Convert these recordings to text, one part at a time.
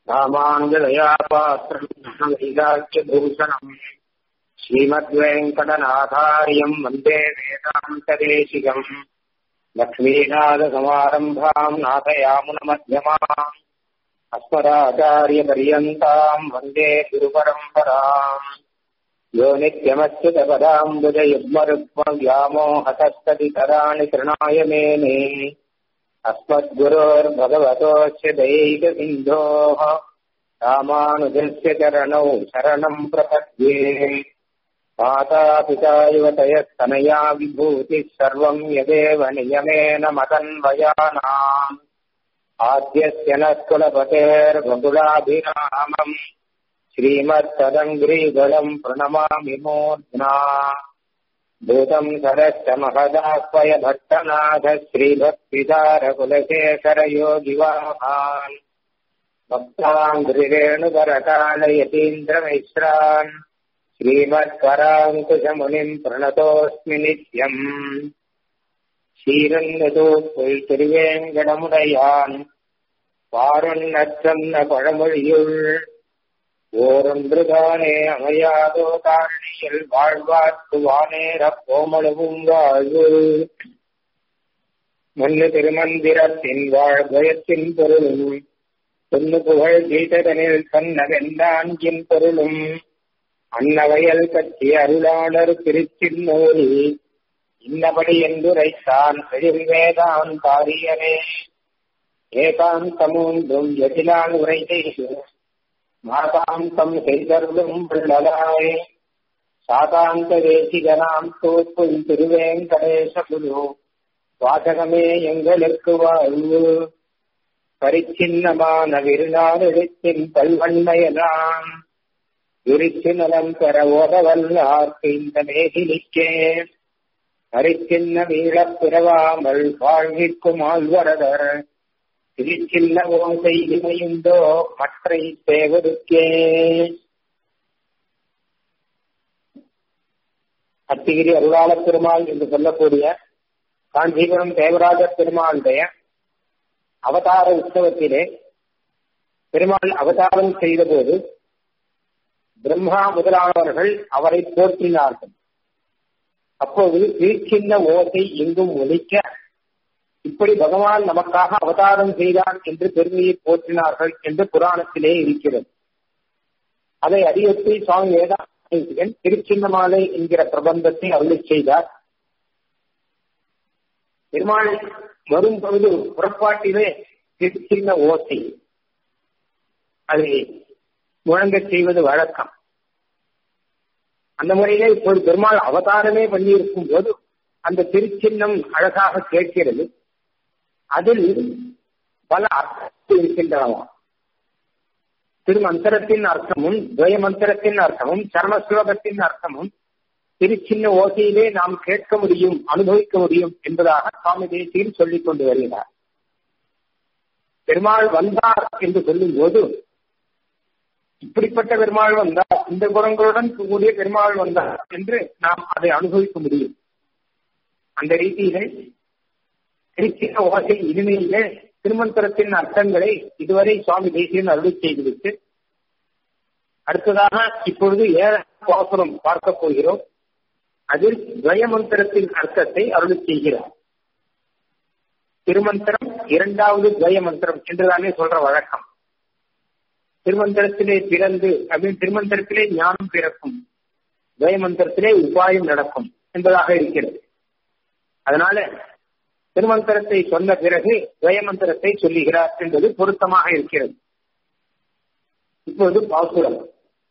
रामाङ्गदयापात्रम् वैराग्यभूषणम् श्रीमद्वेङ्कटनाथार्यम् वन्दे वेदान्तदेशिकम् लक्ष्मीनाथसमारम्भाम् नाथयामुनमध्यमाम् अस्मदाचार्यपर्यन्ताम् वन्दे गुरुपरम्पराम् यो नित्यमच्युतपदाम्बुजयुग्मरुक्मव्यामोहतस्तदितराणि तृणाय मेने अस्मद्गुरोर्भगवतोऽस्य दैकसिन्धोः रामानुजस्य चरणौ शरणम् प्रपद्ये मातापिता युवतयस्तनया विभूतिः सर्वम् यदेव नियमेन मदन्वयानाम् आद्यस्य न कुलपतेर्बकुलाभिरामम् श्रीमत्तदङ्घ्रीगलम् प्रणमामि मूर्ध्ना भूतम् सरश्च महदाह्वय भट्टनाथ श्रीभक्तिदारकुलशेखरयोगिवाहान् भक्ताङ्घ्रिरेणुकरकालयतीन्द्रमिश्रान् श्रीमत्पराङ्कुशमुनिम् प्रणतोऽस्मि नित्यम् ஷீரங்கதோ பொய் திருவேங்கடமுடையான் பாருண்ணச்சன்ன பழமொழியுள் ஓரொன்றுதானே அமையாதோ தாரணியில் வாழ்வார்க்கு வானேரப் கோமளவும் வாழ்வு மண்ணு திருமந்திரத்தின் வாழ்பயத்தின் பொருளும் பொன்னு புகழ் கீததனில் சொன்ன வெந்தாஞ்சின் பொருளும் அன்னவயல் கட்சி அருளாளர் திருச்சின்னோரி இன்னபடி என்றுரைத்தான் பெருவேதான் காரியமே ஏகாந்தமூன்றும் எதிலான் உரை செய்து மாதாந்தம் செய்தருளும் உள்ளதாய் சாதாந்த தேசிகனாம் தோப்பும் திருவேங்கடேச குரு வாசகமே எங்களுக்கு வாழ்வு பரிச்சின்னமான விருநாளிடத்தின் பல்வன்மையலாம் விரிச்சு நலம் பெற ஓதவல்லார்க்கு இந்த மேதிலிக்கே அரிச்சின்ன மீளப் பிறவாமல் வாழ்விற்கும் ஆழ்வரதர் திருச்சின்ன ஓசை இமையுண்டோ மற்றை சேவருக்கே அத்திகிரி அருளாள பெருமாள் என்று சொல்லக்கூடிய காஞ்சிபுரம் தேவராஜ பெருமாளுடைய அவதார உற்சவத்திலே பெருமாள் அவதாரம் செய்தபோது பிரம்மா முதலானவர்கள் அவரை போற்றினார்கள் அப்போது சின்ன ஓசை எங்கும் ஒலிக்க இப்படி பகவான் நமக்காக அவதாரம் செய்தான் என்று பெருமையை போற்றினார்கள் என்று புராணத்திலே இருக்கிறது அதை அறியொட்டி சுவாமி வேதாந்தன் திருச்சின்னமாலை என்கிற பிரபந்தத்தை அருளி செய்தார் பெருமாள் வரும் பொழுது புறப்பாட்டிலே திருச்சின்ன ஓசை அதை முழங்கச் செய்வது வழக்கம் அந்த முறையிலே இப்போது பெருமாள் அவதாரமே பண்ணி இருக்கும் போது அந்த திருச்சின்னம் அழகாக கேட்கிறது அதில் பல அர்த்தங்கள் இருக்கின்றன திருமந்திரத்தின் அர்த்தமும் துவயமந்திரத்தின் அர்த்தமும் சர்மஸ்லோகத்தின் அர்த்தமும் திருச்சின்ன ஓசையிலே நாம் கேட்க முடியும் அனுபவிக்க முடியும் என்பதாக சுவாமி தேசியில் சொல்லிக் கொண்டு வருகிறார் பெருமாள் வந்தார் என்று சொல்லும் போது இப்படிப்பட்ட பெருமாள் வந்தார் இந்த குணங்களுடன் கூடிய பெருமாள் வந்தார் என்று நாம் அதை அனுபவிக்க முடியும் அந்த ரீதியிலே திருச்சின ஓசை இனிமையிலே திருமந்திரத்தின் அர்த்தங்களை இதுவரை சுவாமி தேசியன் அருளி செய்துவிட்டு அடுத்ததாக இப்பொழுது ஏழ பாசுரம் பார்க்க போகிறோம் அதில் துவயமந்திரத்தின் அர்த்தத்தை அருளி செய்கிறார் திருமந்திரம் இரண்டாவது துவயமந்திரம் என்றுதானே சொல்ற வழக்கம் திருமந்திரத்திலே பிறந்து அப்படின்னு திருமந்திரத்திலே ஞானம் பிறக்கும் துவயமந்திரத்திலே உபாயம் நடக்கும் என்பதாக இருக்கிறது அதனால திருமந்திரத்தை சொன்ன பிறகு துவயமந்திரத்தை சொல்லுகிறார் என்பது பொருத்தமாக இருக்கிறது இப்போது பாசுரம்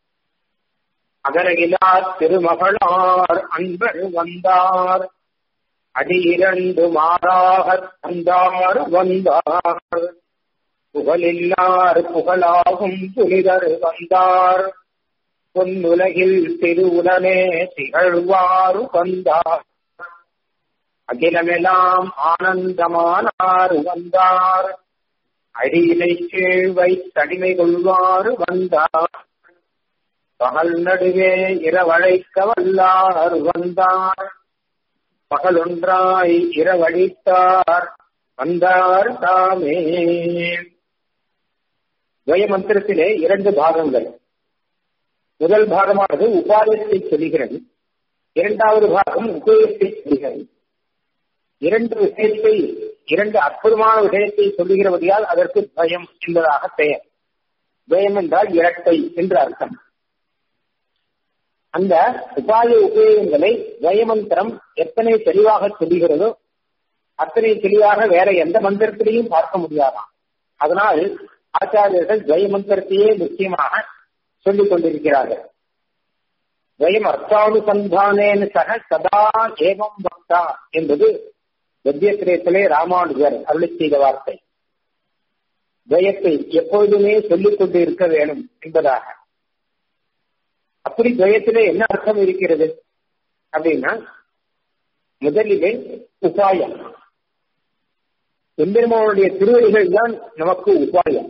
அகரகிலா திருமகளார் அன்பர் வந்தார் அடி இரண்டு மாறாக தந்தார் வந்தார் புகழில்லார் புகழாகும் புனிதர் வந்தார் பொன்னுலகில் திருவுடனே திகழ்வாறு வந்தார் அகிலமெல்லாம் ஆனந்தமானார் வந்தார் அடியிலை கீழ் வைத்தடிமை கொள்வாறு வந்தார் பகல் நடுவே இரவழைக்க வல்லார் வந்தார் பகலொன்றாய் இரவழித்தார் வந்தார் தாமே துவய மந்திரத்திலே இரண்டு பாகங்கள் முதல் பாகமானது உபாயத்தை சொல்கிறது இரண்டாவது பாகம் உபயோகத்தை சொல்கிறது இரண்டு விஷயத்தை இரண்டு அற்புதமான விஷயத்தை சொல்லுகிறபடியால் அதற்கு துவயம் என்பதாக பெயர் துவயம் என்றால் இரட்டை என்று அர்த்தம் அந்த உபாய உபயோகங்களை துவயமந்திரம் எத்தனை தெளிவாக சொல்லுகிறதோ அத்தனை தெளிவாக வேற எந்த மந்திரத்திலையும் பார்க்க முடியாதாம் அதனால் ஆச்சாரியர்கள் துவய மந்திரத்தையே முக்கியமாக சொல்லிக் கொண்டிருக்கிறார்கள் துவயம் அர்த்தானுசந்தானேன சக சதா ஏவம் பக்தா என்பது கத்தியத்திரேசலே ராமானுஜர் அருளி செய்த வார்த்தை துவயத்தை எப்பொழுதுமே சொல்லிக் கொண்டு இருக்க வேண்டும் என்பதாக அப்படி துவயத்திலே என்ன அர்த்தம் இருக்கிறது அப்படின்னா முதலிலே உபாயம் எம்பெருமானுடைய திருவடிகள் தான் நமக்கு உபாயம்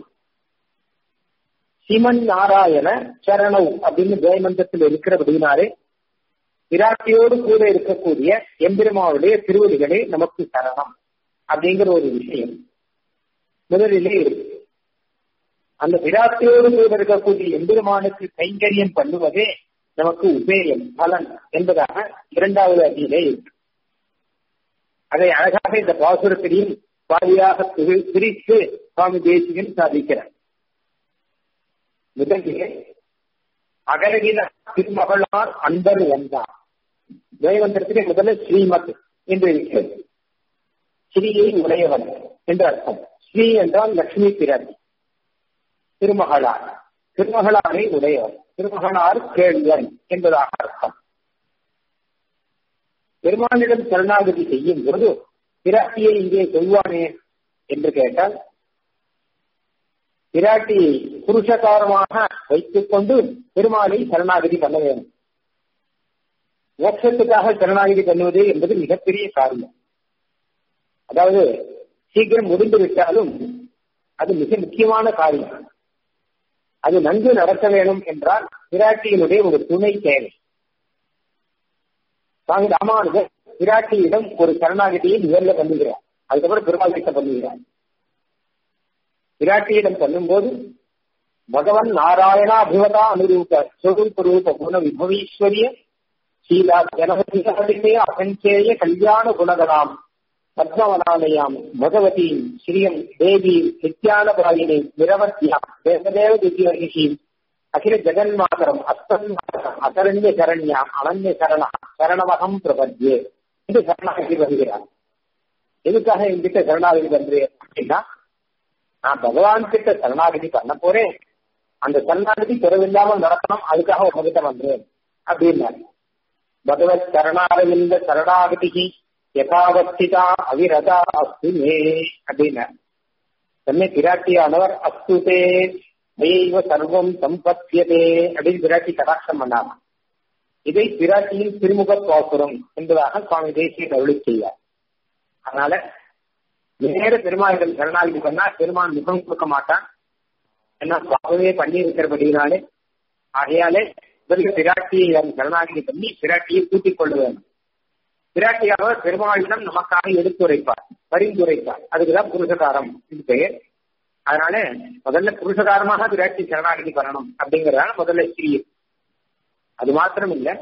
சிமன் நாராயண சரணவ் அப்படின்னு ஜெயமந்தத்தில் இருக்கிறபடினாலே விராட்டியோடு கூட இருக்கக்கூடிய எம்பெருமானுடைய திருவடிகளே நமக்கு சரணம் அப்படிங்கிற ஒரு விஷயம் முதலிலே இருக்கு அந்த விராட்டியோடு கூட இருக்கக்கூடிய எம்பெருமானுக்கு கைங்கரியம் பண்ணுவதே நமக்கு உபேயம் பலன் என்பதாக இரண்டாவது அடியிலே இருக்கு அதை அழகாக இந்த பாசுரத்திலையும் பாதியாக பிரித்து சுவாமி தேசிகன் சாதிக்கிறார் முதலிலே அகலகில திருமகளார் அன்பர் வந்தார் ஜெயவந்திரத்திலே முதல்ல ஸ்ரீமத் என்று இருக்கிறது ஸ்ரீயை உடையவன் என்று அர்த்தம் ஸ்ரீ என்றால் லட்சுமி பிறவி திருமகளார் திருமகளாரை உடையவன் திருமகளார் கேள்வன் என்பதாக அர்த்தம் பெருமானிடம் சரணாகதி செய்யும் போது பிராட்டியை இங்கே சொல்வானே என்று கேட்டால் பிராட்டியை புருஷகாரமாக வைத்துக் கொண்டு பெருமாளை சரணாகதி பண்ண வேண்டும் மோட்சத்துக்காக சரணாகதி பண்ணுவது என்பது மிகப்பெரிய காரியம் அதாவது சீக்கிரம் முடிந்து விட்டாலும் அது மிக முக்கியமான காரியம் அது நன்கு நடக்க வேண்டும் என்றால் பிராட்டியினுடைய ஒரு துணை தேவை சுவாமி ராமானுஜர் பிராட்டியிடம் ஒரு சரணாகதியை முதல்ல பண்ணுகிறார் அதுக்கப்புறம் பெருமாள் கிட்ட பண்ணுகிறார் பிராட்டியிடம் பண்ணும்போது பகவன் நாராயணா அபிவதா அனுரூப ஸ்வரூப ரூப குண விபவீஸ்வரிய சீலா ஜனவதிகாரிலே அசஞ்சேய கல்யாண குணகலாம் பத்மவனாலயாம் பகவதீம் ஸ்ரீயம் தேவி நித்யானபாயினி நிரவத்யாம் தேவதேவ திவ்யர்ஷிம் அகில ஜெகன்மாதரம் அஸ்தன்மாதரம் அசரண்ய சரண்யாம் அனன்ய சரணா சரணவகம் பிரபத்யே என்று சரணாகதி வருகிறார் எதுக்காக என்கிட்ட சரணாகதி பண்றேன் அப்படின்னா நான் பகவான் கிட்ட சரணாகதி பண்ண போறேன் அந்த சரணாகதி குறைவில்லாமல் நடக்கணும் அதுக்காக உங்ககிட்ட வந்தேன் அப்படின்னாரு பகவத் சரணாரவிந்த சரணாகதி யதாவஸ்திதா அவிரதா அஸ்து மே அப்படின்னார் தன்னை பிராட்டியானவர் அஸ்துதே தெய்வ சர்வம் சம்பத்தியதே அப்படின்னு பிராட்டி கடாட்சம் பண்ணாராம் இதை பிராட்டியின் திருமுக பாசுரம் என்பதாக சுவாமி தேசிய அருளி செய்யார் அதனால நேர பெருமாள்கள் சரணாகதி பண்ணா பெருமான் முகம் கொடுக்க மாட்டான் ஏன்னா சுவாமியே பண்ணி இருக்கிறபடினாலே ஆகையாலே இவர்கள் பிராட்டியை சரணாகதி பண்ணி பிராட்டியை கூட்டிக் கொள்ள வேண்டும் பிராட்டியாவர் பெருமாளிடம் நமக்காக எடுத்துரைப்பார் பரிந்துரைப்பார் அதுக்குதான் புருஷகாரம் இது பெயர் அதனால முதல்ல புருஷகாரமாக பிராட்டி சரணாகதி பண்ணணும் அப்படிங்கறதால முதல்ல ஸ்ரீ அது மாத்திரம் இல்ல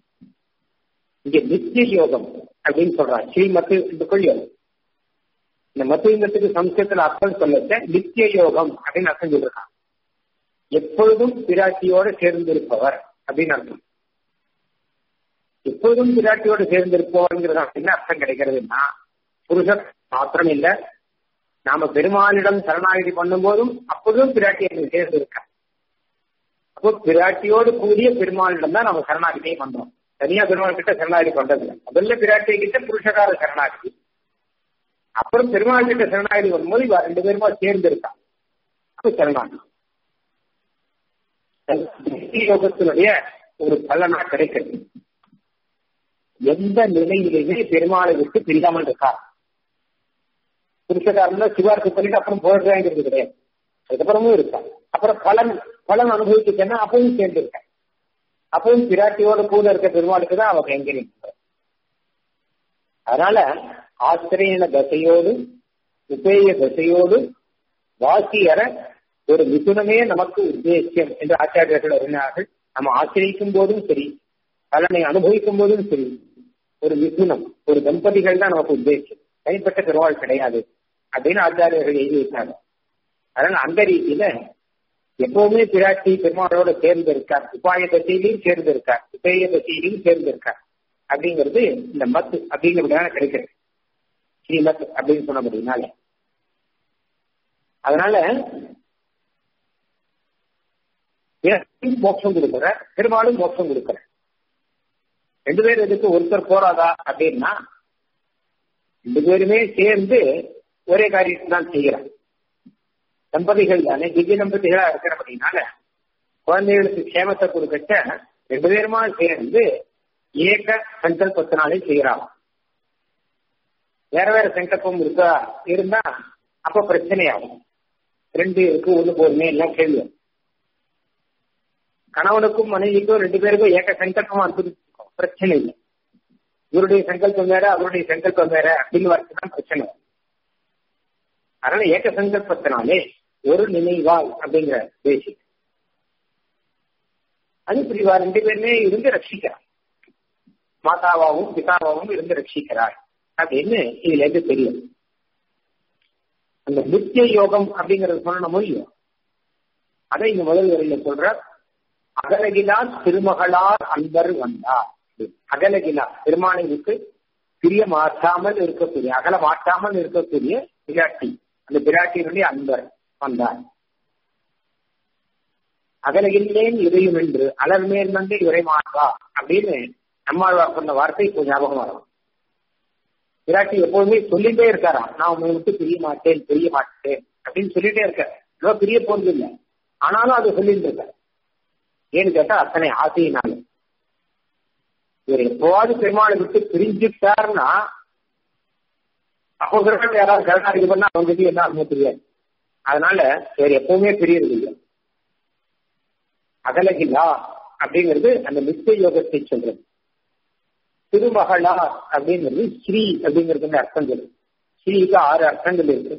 இங்க நித்திய யோகம் அப்படின்னு சொல்றாங்க ஸ்ரீ மத்து இந்த கொள்ளியோகம் இந்த மத்துவத்துக்கு சம்ஸ்கிருத்துல அர்த்தம் சொல்லச்ச நித்திய யோகம் அப்படின்னு அர்த்தம் சொல்றாங்க எப்பொழுதும் பிராட்டியோட சேர்ந்திருப்பவர் அப்படின்னு அர்த்தம் எப்பொழுதும் பிராட்டியோடு சேர்ந்திருப்போங்கிறது என்ன அர்த்தம் கிடைக்கிறதுன்னா புருஷர் மாத்திரம் இல்ல நாம பெருமானிடம் சரணாகதி பண்ணும் போதும் அப்பொழுதும் பிராட்டி எனக்கு சேர்ந்து இருக்க அப்போ பிராட்டியோடு கூடிய பெருமானிடம் தான் நம்ம சரணாகதியை பண்றோம் தனியா பெருமாள் கிட்ட சரணாகதி பண்றது முதல்ல பிராட்டி கிட்ட புருஷகார சரணாகதி அப்புறம் பெருமாள் கிட்ட சரணாகதி வரும்போது இவ ரெண்டு பேருமா சேர்ந்து இருக்கா அப்போ சரணாகதி யோகத்தினுடைய ஒரு பலனா கிடைக்கிறது எந்த நிலையிலேயே பெருமாளை விட்டு பிரியாமல் இருக்கார் புருஷகாரன் சிவார்த்தி பண்ணிட்டு அப்புறம் போடுறாங்கிறது கிடையாது அதுக்கப்புறமும் இருக்கா அப்புறம் பலன் பலன் அனுபவிச்சுட்டேன்னா அப்பவும் சேர்ந்து இருக்க அப்பவும் பிராட்டியோட கூட இருக்க பெருமாளுக்கு தான் அவன் கைங்கரியம் அதனால ஆசிரியன தசையோடு உபேய தசையோடு வாசியர ஒரு மிதுனமே நமக்கு உத்தேசியம் என்று ஆச்சாரியர்கள் அறிஞர்கள் நம்ம ஆசிரியிக்கும் போதும் சரி பலனை அனுபவிக்கும் போதும் சரி ஒரு மிதுனம் ஒரு தம்பதிகள் தான் நமக்கு உத்தேசியம் தனிப்பட்ட பெருவாள் கிடையாது அப்படின்னு ஆச்சாரியர்கள் எழுதி வைத்தாங்க அதனால அந்த ரீதியில எப்பவுமே பிராட்டி பெருமாளோட சேர்ந்து இருக்கார் உபாய தசையிலையும் சேர்ந்து இருக்கார் உபேய தசையிலையும் சேர்ந்து இருக்கார் அப்படிங்கிறது இந்த மத் அப்படிங்கிறதுனால கிடைக்கிறது ஸ்ரீமத் அப்படின்னு சொன்ன முடியினால அதனால மோட்சம் கொடுக்கிற பெருமாளும் மோட்சம் கொடுக்கிற ரெண்டு பேர் எதுக்கு ஒருத்தர் போறாதா அப்படின்னா ரெண்டு பேருமே சேர்ந்து ஒரே காரியத்தை தான் செய்கிறார் தம்பதிகள் தானே திவ்ய தம்பதிகளா இருக்கிற அப்படின்னால குழந்தைகளுக்கு க்ஷேமத்தை கொடுக்கச்ச ரெண்டு பேருமா சேர்ந்து ஏக சங்கல்பத்தினாலே செய்யறாங்க வேற வேற சங்கல்பம் இருக்கா இருந்தா அப்ப பிரச்சனையாகும் ரெண்டு இருக்கு ஒண்ணு போதுமே எல்லாம் கேள்வி கணவனுக்கும் மனைவிக்கும் ரெண்டு பேருக்கும் ஏக சங்கல்பமா இருக்குது பிரச்சனை இல்லை இவருடைய சங்கல்பம் வேற அவருடைய சங்கல்பம் வேற அப்படின்னு வரச்சுதான் பிரச்சனை அதனால ஏக சங்கல்பத்தினாலே ஒரு நினைவால் அப்படிங்கிற பேசிக் அது பிரிவா ரெண்டு பேருமே இருந்து ரட்சிக்கிறார் மாதாவாவும் பிதாவாவும் இருந்து ரட்சிக்கிறார் அப்படின்னு இதுல இருந்து தெரியும் அந்த நித்திய யோகம் அப்படிங்கறது சொன்ன முடியும் அதை இந்த முதல் வரையில சொல்ற அகலகிலா திருமகளார் அன்பர் வந்தார் அகலகிலா பெருமானுக்கு பிரிய மாற்றாமல் இருக்கக்கூடிய அகல மாற்றாமல் இருக்கக்கூடிய பிராட்டி அந்த பிராட்டியினுடைய அன்பர் வந்தார் அகலகில்லேன் இதையும் என்று அலர் மேல் வந்து இவரை மாற்றா அப்படின்னு நம்மாழ்வார் சொன்ன வார்த்தை இப்போ ஞாபகம் வரும் விராட்டி எப்போதுமே சொல்லிட்டே இருக்காராம் நான் உங்களை விட்டு பிரிய மாட்டேன் பிரிய மாட்டேன் அப்படின்னு சொல்லிட்டே இருக்கார் ஏதோ பிரிய போறது இல்லை ஆனாலும் அது சொல்லிட்டு இருக்கார் ஏன்னு கேட்டா அத்தனை ஆசையினால இவர் எப்போவாது பெருமாளை விட்டு பிரிஞ்சுட்டாருன்னா சகோதரர்கள் யாராவது கருணாநிதி பண்ணா அவங்களுக்கு என்ன அனுமதி தெரியாது அதனால இவர் எப்பவுமே பிரியறது இல்லை அகலகிலா அப்படிங்கிறது அந்த நித்திய யோகத்தை சொல்றது திருமகளா அப்படிங்கிறது ஸ்ரீ அப்படிங்கிறது அர்த்தம் சொல்லுது ஸ்ரீக்கு ஆறு அர்த்தங்கள் இருக்கு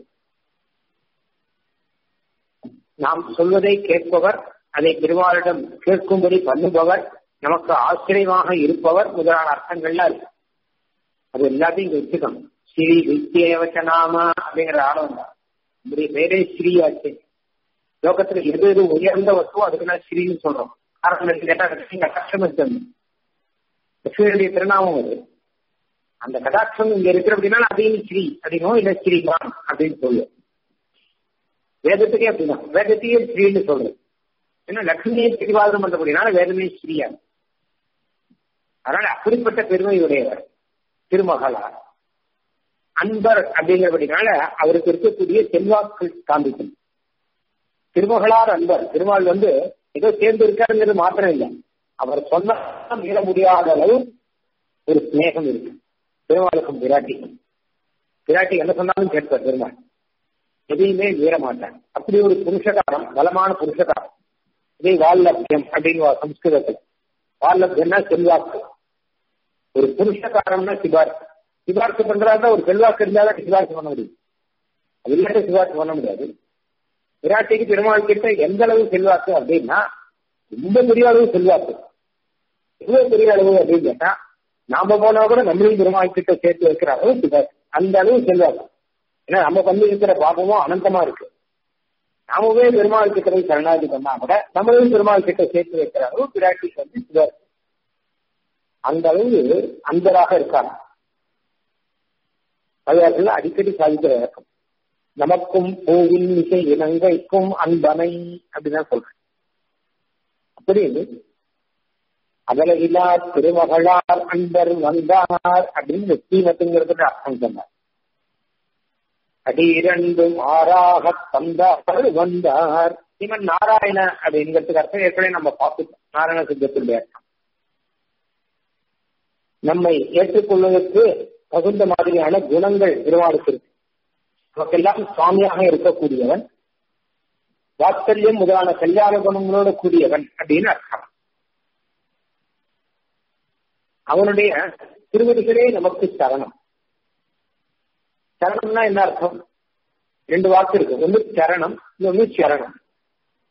நாம் சொல்வதை கேட்பவர் அதை பெருமாளிடம் கேட்கும்படி பண்ணுபவர் நமக்கு ஆச்சரியமாக இருப்பவர் முதலான அர்த்தங்கள்லாம் இருக்கு அது எல்லாத்தையும் இங்க வச்சுக்கணும் ஸ்ரீ வித்தியவச்சனாம அப்படிங்கிற ஆளும் தான் நம்முடைய பேரே ஸ்ரீயாச்சு லோகத்துல எது எது உயர்ந்த வசுவோ அதுக்கு நான் ஸ்ரீன்னு சொல்றோம் காரணம் கேட்டா கஷ்டம் இருக்கணும் லட்சுமியுடைய திருநாமம் அது அந்த கடாட்சம் இங்க இருக்கிற அப்படின்னா அதையும் ஸ்ரீ அப்படிங்கும் இல்ல ஸ்ரீகான் அப்படின்னு சொல்லுவோம் வேதத்துக்கே அப்படிதான் வேதத்தையே ஸ்ரீன்னு சொல்றது ஏன்னா லட்சுமியை பிரிவாதம் பண்றபடினால வேதமே ஸ்ரீயா அதனால அப்படிப்பட்ட பெருமை உடையவர் திருமகளார் அன்பர் அப்படிங்கிறபடினால அவருக்கு இருக்கக்கூடிய செல்வாக்கள் காண்பிக்கும் திருமகளார் அன்பர் திருமால் வந்து ஏதோ சேர்ந்து இருக்காருங்கிறது மாத்திரம் இல்லை அவர் சொன்ன மீற முடியாத அளவு ஒரு ஸ்நேகம் இருக்கு பெருமாளுக்கும் விராட்டிக்கும் விராட்டி என்ன சொன்னாலும் கேட்பார் பெருமாள் எதையுமே மீற மாட்டார் அப்படி ஒரு புருஷகாரம் பலமான புருஷகாரம் இதே வால்லபியம் அப்படின்னு சம்ஸ்கிருதத்தில் வால்லபியம்னா செல்வாக்கு ஒரு புருஷகாரம்னா சிபார்த்து சிபார்த்து பண்றாருன்னா ஒரு செல்வாக்கு இருந்தாதான் சிபார்த்து பண்ண முடியும் அது இல்லாட்ட சிபார்த்து பண்ண முடியாது விராட்டிக்கு பெருமாள் கிட்ட எந்த அளவு செல்வாக்கு அப்படின்னா ரொம்ப பெரிய அளவு செல்வாக்கு எவ்வளவு பெரிய அளவு அப்படின்னு கேட்டா நாம போனா கூட நம்மளையும் பெருமாள் கிட்ட சேர்த்து வைக்கிற அளவு சிவாக்கு அந்த அளவு செல்வாக்கு ஏன்னா நம்ம பண்ணி இருக்கிற பாபமும் அனந்தமா இருக்கு நாமவே பெருமாள் கிட்ட போய் சரணாதி பண்ணா கூட நம்மளையும் பெருமாள் கிட்ட சேர்த்து வைக்கிற அளவு பிராட்டிக்கு வந்து சிவர் அந்த அளவு அன்பராக இருக்காங்க பழையாற்றுல அடிக்கடி சாதிக்கிற இறக்கம் நமக்கும் பூவில் இசை இனங்கைக்கும் அன்பனை அப்படிதான் சொல்றேன் அப்படி அகலகிலா திருமகளார் அன்பர் வந்தார் அப்படின்னு வெற்றிமத்துங்கிறதுக்கு அர்த்தம் சொன்னார் அடிரண்டும் ஆறாக தந்தார் வந்தார் இவன் நாராயண அப்படிங்கிறதுக்கு அர்த்தம் ஏற்கனவே நம்ம பார்த்துட்டோம் நாராயண சித்தத்துடைய அர்த்தம் நம்மை ஏற்றுக்கொள்வதற்கு தகுந்த மாதிரியான குணங்கள் திருவாளுக்கு இருக்கு நமக்கெல்லாம் சுவாமியாக இருக்கக்கூடியவன் வாத்சல்யம் முதலான கல்யாண குணங்களோடு கூடியவன் அப்படின்னு அர்த்தம் அவனுடைய திருவடிகளே நமக்கு சரணம் சரணம்னா என்ன அர்த்தம் ரெண்டு வாக்கு இருக்கு ஒன்று சரணம் இன்னொன்னு சரணம்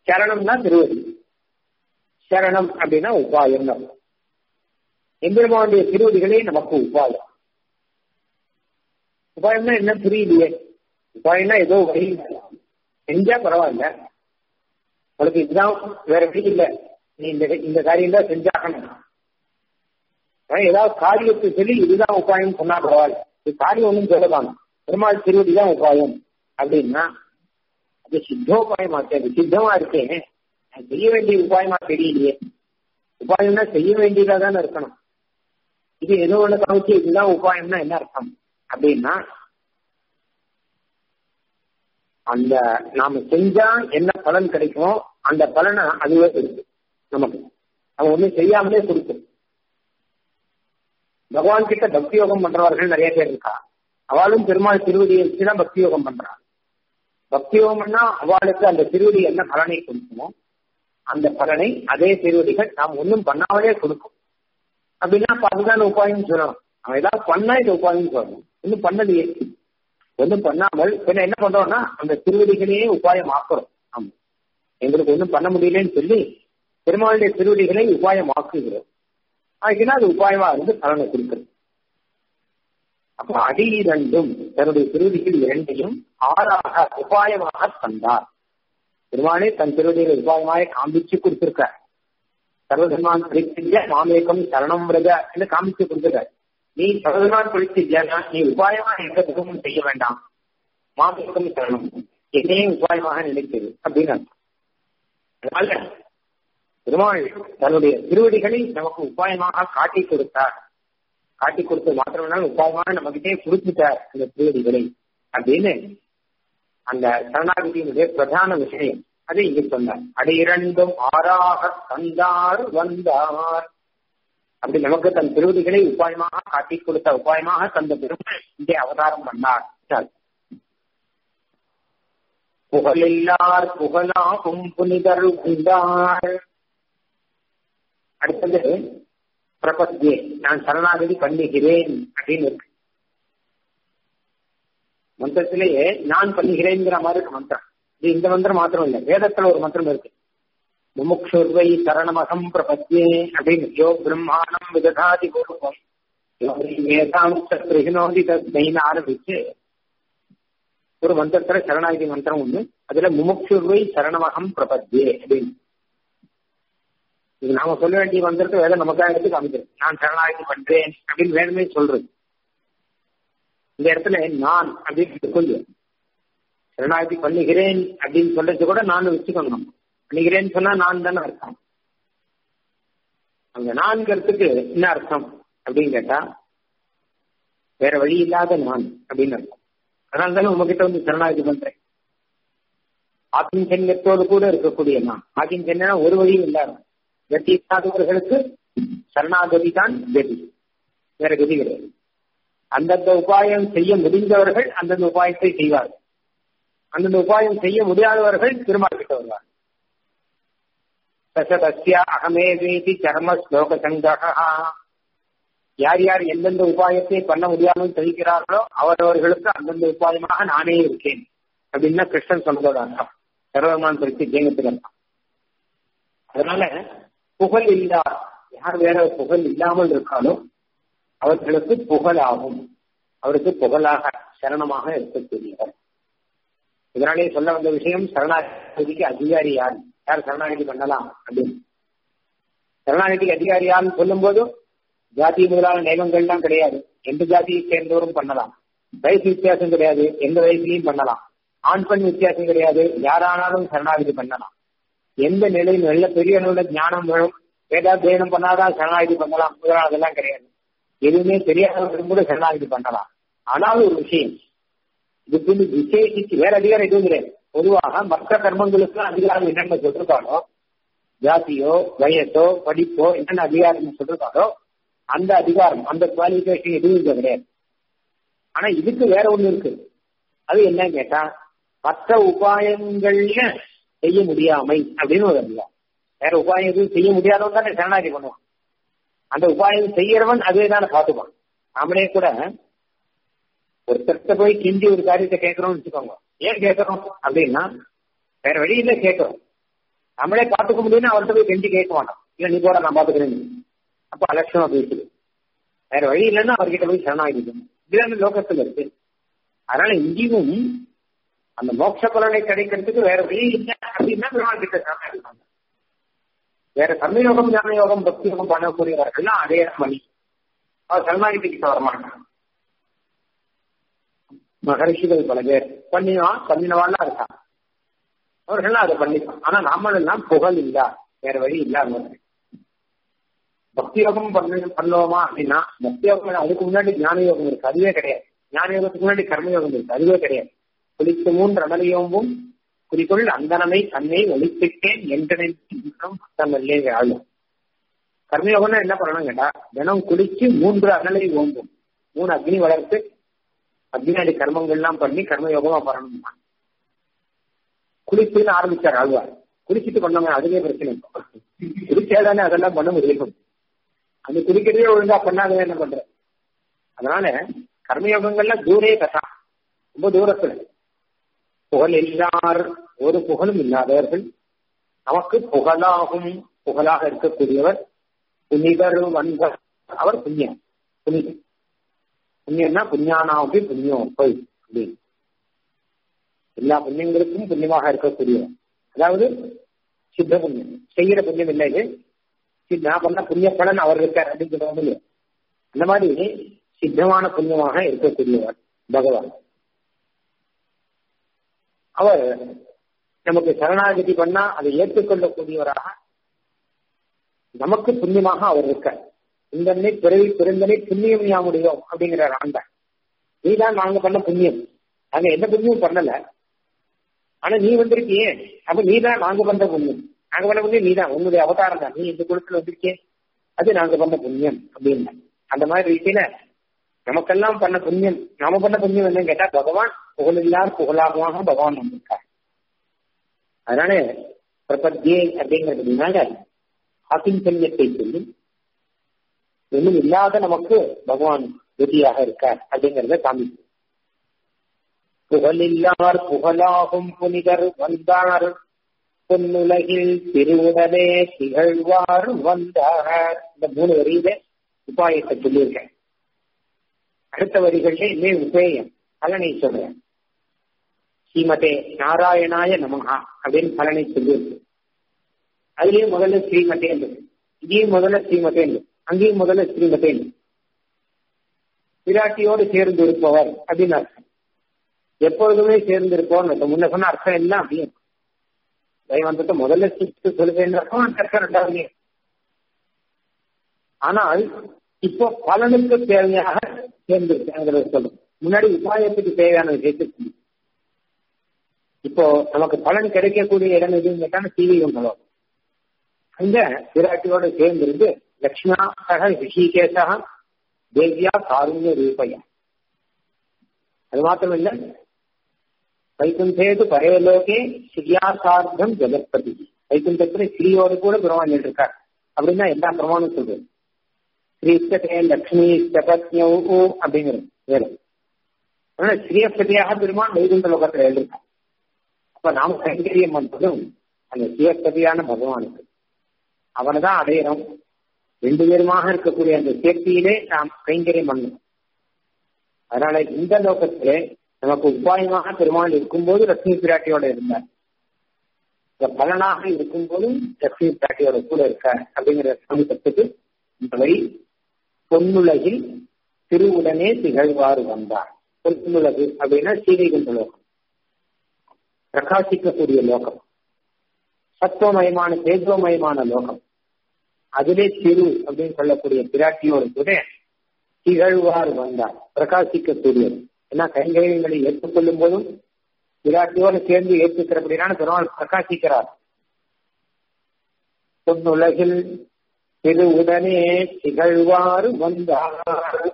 சரணம்னா திருவடி சரணம் அப்படின்னா உபாயம் எம்பெருமானுடைய திருவடிகளே நமக்கு உபாயம் உபாயம்னா என்ன புரியலையே உபாயம்னா ஏதோ வழி செஞ்சா பரவாயில்ல உனக்கு இதுதான் வேற வழி இல்லை நீ இந்த இந்த காரியம் தான் செஞ்சாகணும் ஏதாவது காரியத்தை சொல்லி இதுதான் உபாயம் சொன்னா பரவாயில்ல இது காரியம் ஒன்றும் சொல்லலாம் பெருமாள் திருவடி தான் உபாயம் அப்படின்னா அது சித்தோபாயமா அது சித்தமா இருக்கேன் செய்ய வேண்டிய உபாயமா தெரியலையே உபாயம்னா செய்ய வேண்டியதா தானே இருக்கணும் இது ஏதோ ஒண்ணு காமிச்சு இதுதான் உபாயம்னா என்ன அர்த்தம் அப்படின்னா அந்த நாம செஞ்சா என்ன பலன் கிடைக்குமோ அந்த பலனை அதுவே இருக்கு நமக்கு அவன் ஒண்ணும் செய்யாமலே கொடுக்கும் பகவான் கிட்ட பக்தி யோகம் பண்றவர்கள் நிறைய பேர் இருக்கா அவளும் பெருமாள் திருவடியை வச்சுதான் பக்தி யோகம் பண்றான் பக்தி யோகம்னா அவளுக்கு அந்த திருவடி என்ன பலனை கொடுக்குமோ அந்த பலனை அதே திருவடிகள் நாம் ஒன்றும் பண்ணாமலே கொடுக்கும் அப்படின்னா அதுதான் உபாயம் சொல்லணும் அவன் ஏதாவது பண்ணா இது உபாயம் சொல்லணும் ஒன்றும் பண்ணலையே ஒன்றும் பண்ணாமல் பின்ன என்ன பண்றோம்னா அந்த திருவடிகளையே உபாயம் ஆக்குறோம் ஆமா எங்களுக்கு ஒன்றும் பண்ண முடியலன்னு சொல்லி பெருமாளுடைய திருவடிகளை உபாயம் ஆக்குகிறோம் அதுக்குன்னா அது உபாயமா இருந்து பலனை கொடுக்குறது அப்ப அடி இரண்டும் தன்னுடைய திருவடிகள் இரண்டையும் ஆறாக உபாயமாக தந்தார் பெருமானே தன் திருவடிகளை உபாயமாக காமிச்சு கொடுத்திருக்கார் சர்வதர்மான் பரிச்செஞ்ச மாமேகம் சரணம் விரத என்று காமிச்சு கொடுத்திருக்கார் நீ சர்வதர்மான் பரிச்செஞ்சா நீ உபாயமா எந்த துகமும் செய்ய வேண்டாம் மாமேகம் சரணம் என்னையும் உபாயமாக நினைக்கிறது அப்படின்னு அதனால பெருமாள் தன்னுடைய திருவடிகளை நமக்கு உபாயமாக காட்டி கொடுத்தார் காட்டி கொடுத்தது மாத்திரம்னாலும் உபாயமாக நம்ம கிட்டே கொடுத்துட்டார் அந்த திருவடிகளை அப்படின்னு அந்த சரணாகதியினுடைய பிரதான விஷயம் அதை இங்கு சொன்னார் அடை இரண்டும் ஆறாக தந்தார் வந்தார் அப்படி நமக்கு தன் திருவடிகளை உபாயமாக காட்டி கொடுத்த உபாயமாக தந்த பெருமாள் இங்கே அவதாரம் பண்ணார் புகழில்லார் புகழாகும் புனிதர் உண்டார் அடுத்தது பிரபத்தியே நான் சரணாகதி பண்ணுகிறேன் அப்படின்னு இருக்கு மந்திரத்திலேயே நான் பண்ணுகிறேங்கிற மாதிரி இருக்கு மந்திரம் இது இந்த மந்திரம் மாத்திரம் இல்லை வேதத்துல ஒரு மந்திரம் இருக்கு முமுக்ஷுர்வை சரணமகம் பிரபத்தியே அப்படின்னு யோ பிரம்மாணம் விததாதி பூர்வம் வேதாம்சத்ரிகினோதி தஸ்மைன்னு ஆரம்பிச்சு ஒரு மந்திரத்துல சரணாகதி மந்திரம் ஒண்ணு அதுல முமுக்ஷுர்வை சரணமகம் பிரபத்தியே அப்படின்னு இது நாம சொல்ல வேண்டிய மந்திரத்தை வேதம் நமக்காக எடுத்து காமிக்கிறது நான் சரணாகதி பண்றேன் அப்படின்னு வேணுமே சொல்றது இந்த இடத்துல நான் அப்படின்னு சொல்லு சரணாகதி பண்ணுகிறேன் அப்படின்னு சொல்றது கூட நான் வச்சுக்கணும் நம்ம பண்ணுகிறேன்னு சொன்னா நான் தானே அர்த்தம் அங்க நான்கிறதுக்கு என்ன அர்த்தம் அப்படின்னு கேட்டா வேற வழி இல்லாத நான் அப்படின்னு அர்த்தம் அதனால தானே உங்ககிட்ட வந்து சரணாகதி பண்றேன் ஆத்திஞ்சன்யத்தோடு கூட இருக்கக்கூடிய நான் ஆத்திஞ்சன்யா ஒரு வழியும் இல்லாத கதி இல்லாதவர்களுக்கு சரணாகதி தான் கதி வேற கதி கிடையாது அந்தந்த உபாயம் செய்ய முடிந்தவர்கள் அந்தந்த உபாயத்தை செய்வார்கள் அந்தந்த உபாயம் செய்ய முடியாதவர்கள் திருமால் கிட்ட வருவார் தசதஸ்யா அகமே வேதி கர்ம ஸ்லோக சங்ககா யார் யார் எந்தெந்த உபாயத்தை பண்ண முடியாமல் தவிக்கிறார்களோ அவரவர்களுக்கு அந்தந்த உபாயமாக நானே இருக்கேன் அப்படின்னா கிருஷ்ணன் சொன்னதோட அர்த்தம் சர்வமான் குறித்து ஜெயங்கத்துக்கு அர்த்தம் அதனால புகழ் இல்லா யார் வேற புகழ் இல்லாமல் இருக்காலோ அவர்களுக்கு புகழாகும் அவருக்கு புகழாக சரணமாக இருக்கக்கூடியவர் இதனாலே சொல்ல வந்த விஷயம் சரணாகதிக்கு அதிகாரி யார் யார் சரணாகதி பண்ணலாம் அப்படின்னு சரணாகதிக்கு அதிகாரி யாருன்னு சொல்லும் போது ஜாதி முதலான நியமங்கள்லாம் கிடையாது எந்த ஜாதியை சேர்ந்தவரும் பண்ணலாம் வயசு வித்தியாசம் கிடையாது எந்த வயசுலையும் பண்ணலாம் ஆண் பெண் வித்தியாசம் கிடையாது யாரானாலும் சரணாகதி பண்ணலாம் எந்த நிலையில் நல்ல பெரிய அளவுல ஞானம் வேணும் வேதாத்தியனம் பண்ணாதான் சரணாகதி பண்ணலாம் முதலாக அதெல்லாம் கிடையாது எதுவுமே தெரியாதவர்களும் கூட சரணாகதி பண்ணலாம் ஆனால் ஒரு விஷயம் இதுக்கு வந்து விசேஷிச்சு வேற அதிகாரம் எதுவும் கிடையாது பொதுவாக மற்ற கர்மங்களுக்கு அதிகாரம் என்னென்ன சொல்லிருக்காளோ ஜாதியோ வயசோ படிப்போ என்னென்ன அதிகாரம் சொல்லிருக்காளோ அந்த அதிகாரம் அந்த குவாலிபிகேஷன் எதுவும் இங்க கிடையாது ஆனா இதுக்கு வேற ஒண்ணு இருக்கு அது என்ன கேட்டா மற்ற உபாயங்கள்ல செய்ய முடியாமை அப்படின்னு ஒரு அதிகாரம் வேற உபாயம் எதுவும் செய்ய முடியாதவன் தானே சரணாகி பண்ணுவான் அந்த உபாயம் செய்யறவன் அதே தானே பார்த்துப்பான் நாமளே கூட ஒருத்தர்கிட்ட போய் கிண்டி ஒரு காரியத்தை கேட்கறோம்னு வச்சுக்கோங்க ஏன் கேட்கறோம் அப்படின்னா வேற வழியில கேட்கறோம் நம்மளே பார்த்துக்க முடியும்னு அவர்கிட்ட போய் கெஞ்சி கேட்க மாட்டோம் இல்ல நீ போட நான் பாத்துக்கிறேன் அப்ப அலட்சணமா பேசுது வேற வழி இல்லைன்னா அவர்கிட்ட போய் சரணாகிக்கணும் இதுதான் லோகத்துல இருக்கு அதனால இங்கேயும் அந்த மோட்ச பலனை கிடைக்கிறதுக்கு வேற வழி இல்லை அப்படின்னா பெருமாள் கிட்ட சரணாகிருக்காங்க வேற கர்மயோகம் ஞான யோகம் பக்தி யோகம் பண்ணக்கூடியவர்கள்லாம் அதே வழி அவர் சரணாகிட்ட கிட்ட வரமாட்டாங்க மகரிஷிகள் பல பேர் பண்ணினான் பண்ணினவாள்லாம் இருக்கான் அவர்கள்லாம் அதை பண்ணிப்பான் ஆனா நாமெல்லாம் புகழ் இல்ல வேற வழி இல்லாம பக்தி யோகம் பண்ண பண்ணுவோமா அப்படின்னா பக்தி யோகம் அதுக்கு முன்னாடி ஞான யோகம் இருக்கு அதுவே கிடையாது ஞான யோகத்துக்கு முன்னாடி கர்மயோகம் இருக்கு அதுவே கிடையாது குளித்து மூன்று அமலியோமும் குறிக்கொள் அந்தனமை தன்னை ஒழித்திட்டேன் என்று பக்தமல்லே ஆளும் கர்மயோகம்னா என்ன பண்ணணும் கேட்டா தினம் குளிச்சு மூன்று அகலை ஓம்பும் மூணு அக்னி வளர்த்து அக்னியாடி கர்மங்கள்லாம் பண்ணி கர்மயோகமா பண்ணணுமா குளிச்சுன்னு ஆரம்பிச்சார் ஆழ்வார் குளிச்சுட்டு பண்ணவங்க அதுவே பிரச்சனை குளிச்சாதானே அதெல்லாம் பண்ண முடியும் அந்த குளிக்கிறதே ஒழுங்கா பண்ணாத என்ன பண்ற அதனால கர்மயோகங்கள்ல தூரே கதா ரொம்ப தூரத்துல புகழ் இல்லார் ஒரு புகழும் இல்லாதவர்கள் நமக்கு புகழாகும் புகழாக இருக்கக்கூடியவர் புனிதர் வந்தர் அவர் புண்ணியம் புனிதர் புண்ணியம்னா புண்ணியானாவுக்கு புண்ணியம் போய் அப்படின்னு எல்லா புண்ணியங்களுக்கும் புண்ணியமாக இருக்கக்கூடியவர் அதாவது சித்த புண்ணியம் செய்யற புண்ணியம் இல்லை இது நான் பண்ண புண்ணிய பலன் அவர் இருக்கார் அப்படின்னு சொல்லுவாங்க இல்லையா அந்த மாதிரி சித்தமான புண்ணியமாக இருக்கக்கூடியவர் பகவான் அவர் நமக்கு சரணாகதி பண்ணா அதை ஏற்றுக்கொள்ளக்கூடியவராக நமக்கு புண்ணியமாக அவர் இருக்கார் இந்தன்னை பிறவி பிறந்தனை புண்ணியம் யாமுடையோம் அப்படிங்கிறார் ஆண்டார் நீதான் நாங்க பண்ண புண்ணியம் நாங்க எந்த புண்ணியம் பண்ணல ஆனா நீ வந்திருக்கியே அப்ப நீதான் நாங்க பண்ற புண்ணியம் நாங்க பண்ண புண்ணியம் நீதான் உன்னுடைய அவதாரம் தான் நீ இந்த குளத்துல வந்திருக்கே அது நாங்க பண்ண புண்ணியம் அப்படின்னு அந்த மாதிரி ரீதியில நமக்கெல்லாம் பண்ண புண்ணியம் நாம பண்ண புண்ணியம் என்னன்னு கேட்டா பகவான் புகழில்லார் புகழாகமாக பகவான் வந்திருக்கார் அதனால பிரபத்தியே அப்படிங்கிறதுனால ஆசிஞ்சன்யத்தை சொல்லி ஒன்றும் இல்லாத நமக்கு பகவான் கதியாக இருக்கார் அப்படிங்கிறத காமிக்கும் புகழில்லார் புகழாகும் புனிதர் வந்தார் பொன்னுலகில் திருவுடனே திகழ்வார் வந்தார் இந்த மூணு வரியில உபாயத்தை சொல்லியிருக்கேன் அடுத்த வரிகளில் இனிமே உபேயம் பலனை சொல்றேன் ஸ்ரீமதே நாராயணாய நமகா அப்படின்னு பலனை சொல்லியிருக்கு அதுலயும் முதல்ல ஸ்ரீமதே இங்கேயும் முதல்ல ஸ்ரீமதே அங்கேயும் முதல்ல ஸ்ரீமதே விராட்டியோடு சேர்ந்து இருப்பவர் அப்படின்னு அர்த்தம் எப்பொழுதுமே சேர்ந்து இருப்போம் முன்ன சொன்ன அர்த்தம் எல்லாம் அப்படியே தெய்வந்தத்தை முதல்ல சொல்லுவேன் அர்த்தம் அர்த்தம் ரெண்டாவது ஆனால் இப்போ பலனுக்கு தேவையாக சேர்ந்திருக்காங்கிறத சொல்லும் முன்னாடி உபாயத்துக்கு தேவையான விஷயத்துக்கு இப்போ நமக்கு பலன் கிடைக்கக்கூடிய இடம் எதுன்னு கேட்டான சீவிகம் பலம் அங்க விராட்டியோட சேர்ந்திருந்து லக்ஷ்மணா சக ரிஷிகேசா தேவியா காருண்ய ரூபையா அது மாத்திரம் இல்ல வைகுண்டேது பரேலோகே ஸ்ரீயா சார்த்தம் ஜெகத்பதி வைகுண்டத்துல ஸ்ரீயோடு கூட பெருமாள் இருக்கார் அப்படின்னா எல்லா பிரமாணம் சொல்றது ஸ்ரீஸ்தே லக்ஷ்மி ஸ்தபத்யோ அப்படிங்கிறது வேறு அதனால ஸ்ரீயஸ்பதியாக பெருமான் வைகுண்ட லோகத்துல எழுதிருக்கான் அப்ப நாம கைங்கரியம் பண்றதும் அந்த ஸ்ரீயஸ்பதியான பகவானுக்கு அவனை தான் அடையிறோம் ரெண்டு பேருமாக இருக்கக்கூடிய அந்த சேர்த்தியிலே நாம் கைங்கரியம் பண்ணணும் அதனால இந்த லோகத்திலே நமக்கு உபாயமாக பெருமாள் இருக்கும்போது லட்சுமி பிராட்டியோட இருந்தார் இந்த பலனாக இருக்கும்போதும் லட்சுமி பிராட்டியோட கூட இருக்கார் அப்படிங்கிற சமூகத்துக்கு இந்த வழி பொன்னுலகில் திருவுடனே திகழ்வாறு வந்தார் பொன்னுலகு அப்படின்னா ஸ்ரீவைகுண்ட லோகம் பிரகாசிக்கக்கூடிய லோகம் சத்துவமயமான தேஜோமயமான லோகம் அதிலே திரு அப்படின்னு சொல்லக்கூடிய பிராட்டியோடு கூட திகழ்வார் வந்தார் பிரகாசிக்கக்கூடியது ஏன்னா கைங்கரியங்களை ஏற்றுக்கொள்ளும் போதும் விராட்டியோடு சேர்ந்து ஏற்றுக்கிறபடியான பெருமாள் பிரகாசிக்கிறார் பொன்னுலகில் திரு உடனே திகழ்வாறு வந்தார்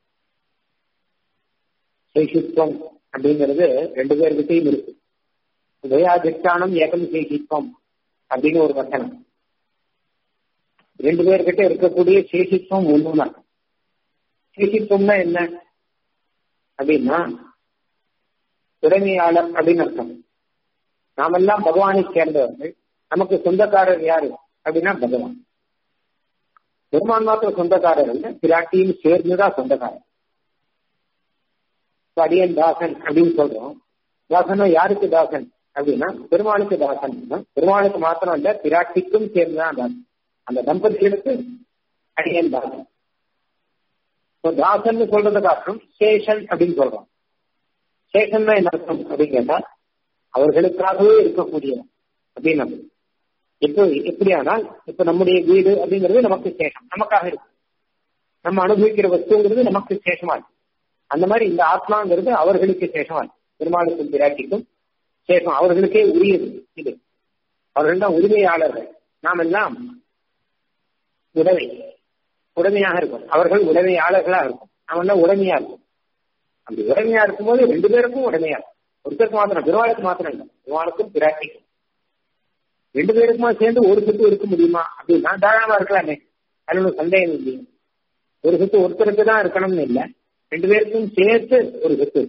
சேஷித்வம் அப்படிங்கிறது ரெண்டு பேர்கிட்டையும் இருக்கு உதயாதிஷ்டானம் ஏகம் சேஷித்வம் அப்படின்னு ஒரு வசனம் ரெண்டு பேர்கிட்ட இருக்கக்கூடிய சேஷித்வம் ஒண்ணுதான் சேஷித்வம்னா என்ன அப்படின்னா உடமையாளர் அப்படின்னு அர்த்தம் நாமெல்லாம் பகவானை சேர்ந்தவர்கள் நமக்கு சொந்தக்காரர் யாரு அப்படின்னா பகவான் பெருமான் மாத்திரம் சொந்தக்காரர் இல்ல பிராட்டியும் சேர்ந்துதான் சொந்தக்காரர் அடியன் தாசன் அப்படின்னு சொல்றோம் தாசனா யாருக்கு தாசன் அப்படின்னா பெருமாளுக்கு தாசன் பெருமாளுக்கு மாத்திரம் இல்ல பிராட்டிக்கும் சேர்ந்துதான் தாசன் அந்த தம்பதிகளுக்கு அடியன் தாசன் தாசன் சொல்றதை காட்டும் சேஷன் அப்படின்னு சொல்றோம் சேஷன் என்ன அர்த்தம் அப்படின்னு கேட்டா அவர்களுக்காகவே இருக்கக்கூடியவன் அப்படின்னு நம்ம இப்போ எப்படியானால் இப்ப நம்முடைய வீடு அப்படிங்கிறது நமக்கு சேஷம் நமக்காக இருக்கு நம்ம அனுபவிக்கிற வஸ்துங்கிறது நமக்கு சேஷமா இருக்கு அந்த மாதிரி இந்த ஆத்மாங்கிறது அவர்களுக்கு சேஷமா இருக்கு பெருமாளுக்கும் பிராட்டிக்கும் சேஷம் அவர்களுக்கே உரியது இது அவர்கள் தான் உரிமையாளர்கள் நாம் எல்லாம் உடமை உடமையாக இருக்கும் அவர்கள் உடமையாளர்களா இருக்கும் நாம் எல்லாம் உடமையா இருக்கும் அப்படி உடமையா இருக்கும்போது ரெண்டு பேருக்கும் உடமையா இருக்கும் ஒருத்தருக்கு மாத்திரம் பெருமாளுக்கு மாத்திரம் இல்லை பெருமாளுக்கும் பிராட்டிக்கும் ரெண்டு பேருக்குமா சேர்ந்து ஒரு சுத்து இருக்க முடியுமா அப்படின்னா தாராளமா இருக்கலாமே அது ஒன்றும் சந்தேகம் இல்லையே ஒரு சுத்து ஒருத்தருக்கு தான் இருக்கணும்னு இல்லை ரெண்டு பேருக்கும் சேர்த்து ஒரு சொத்து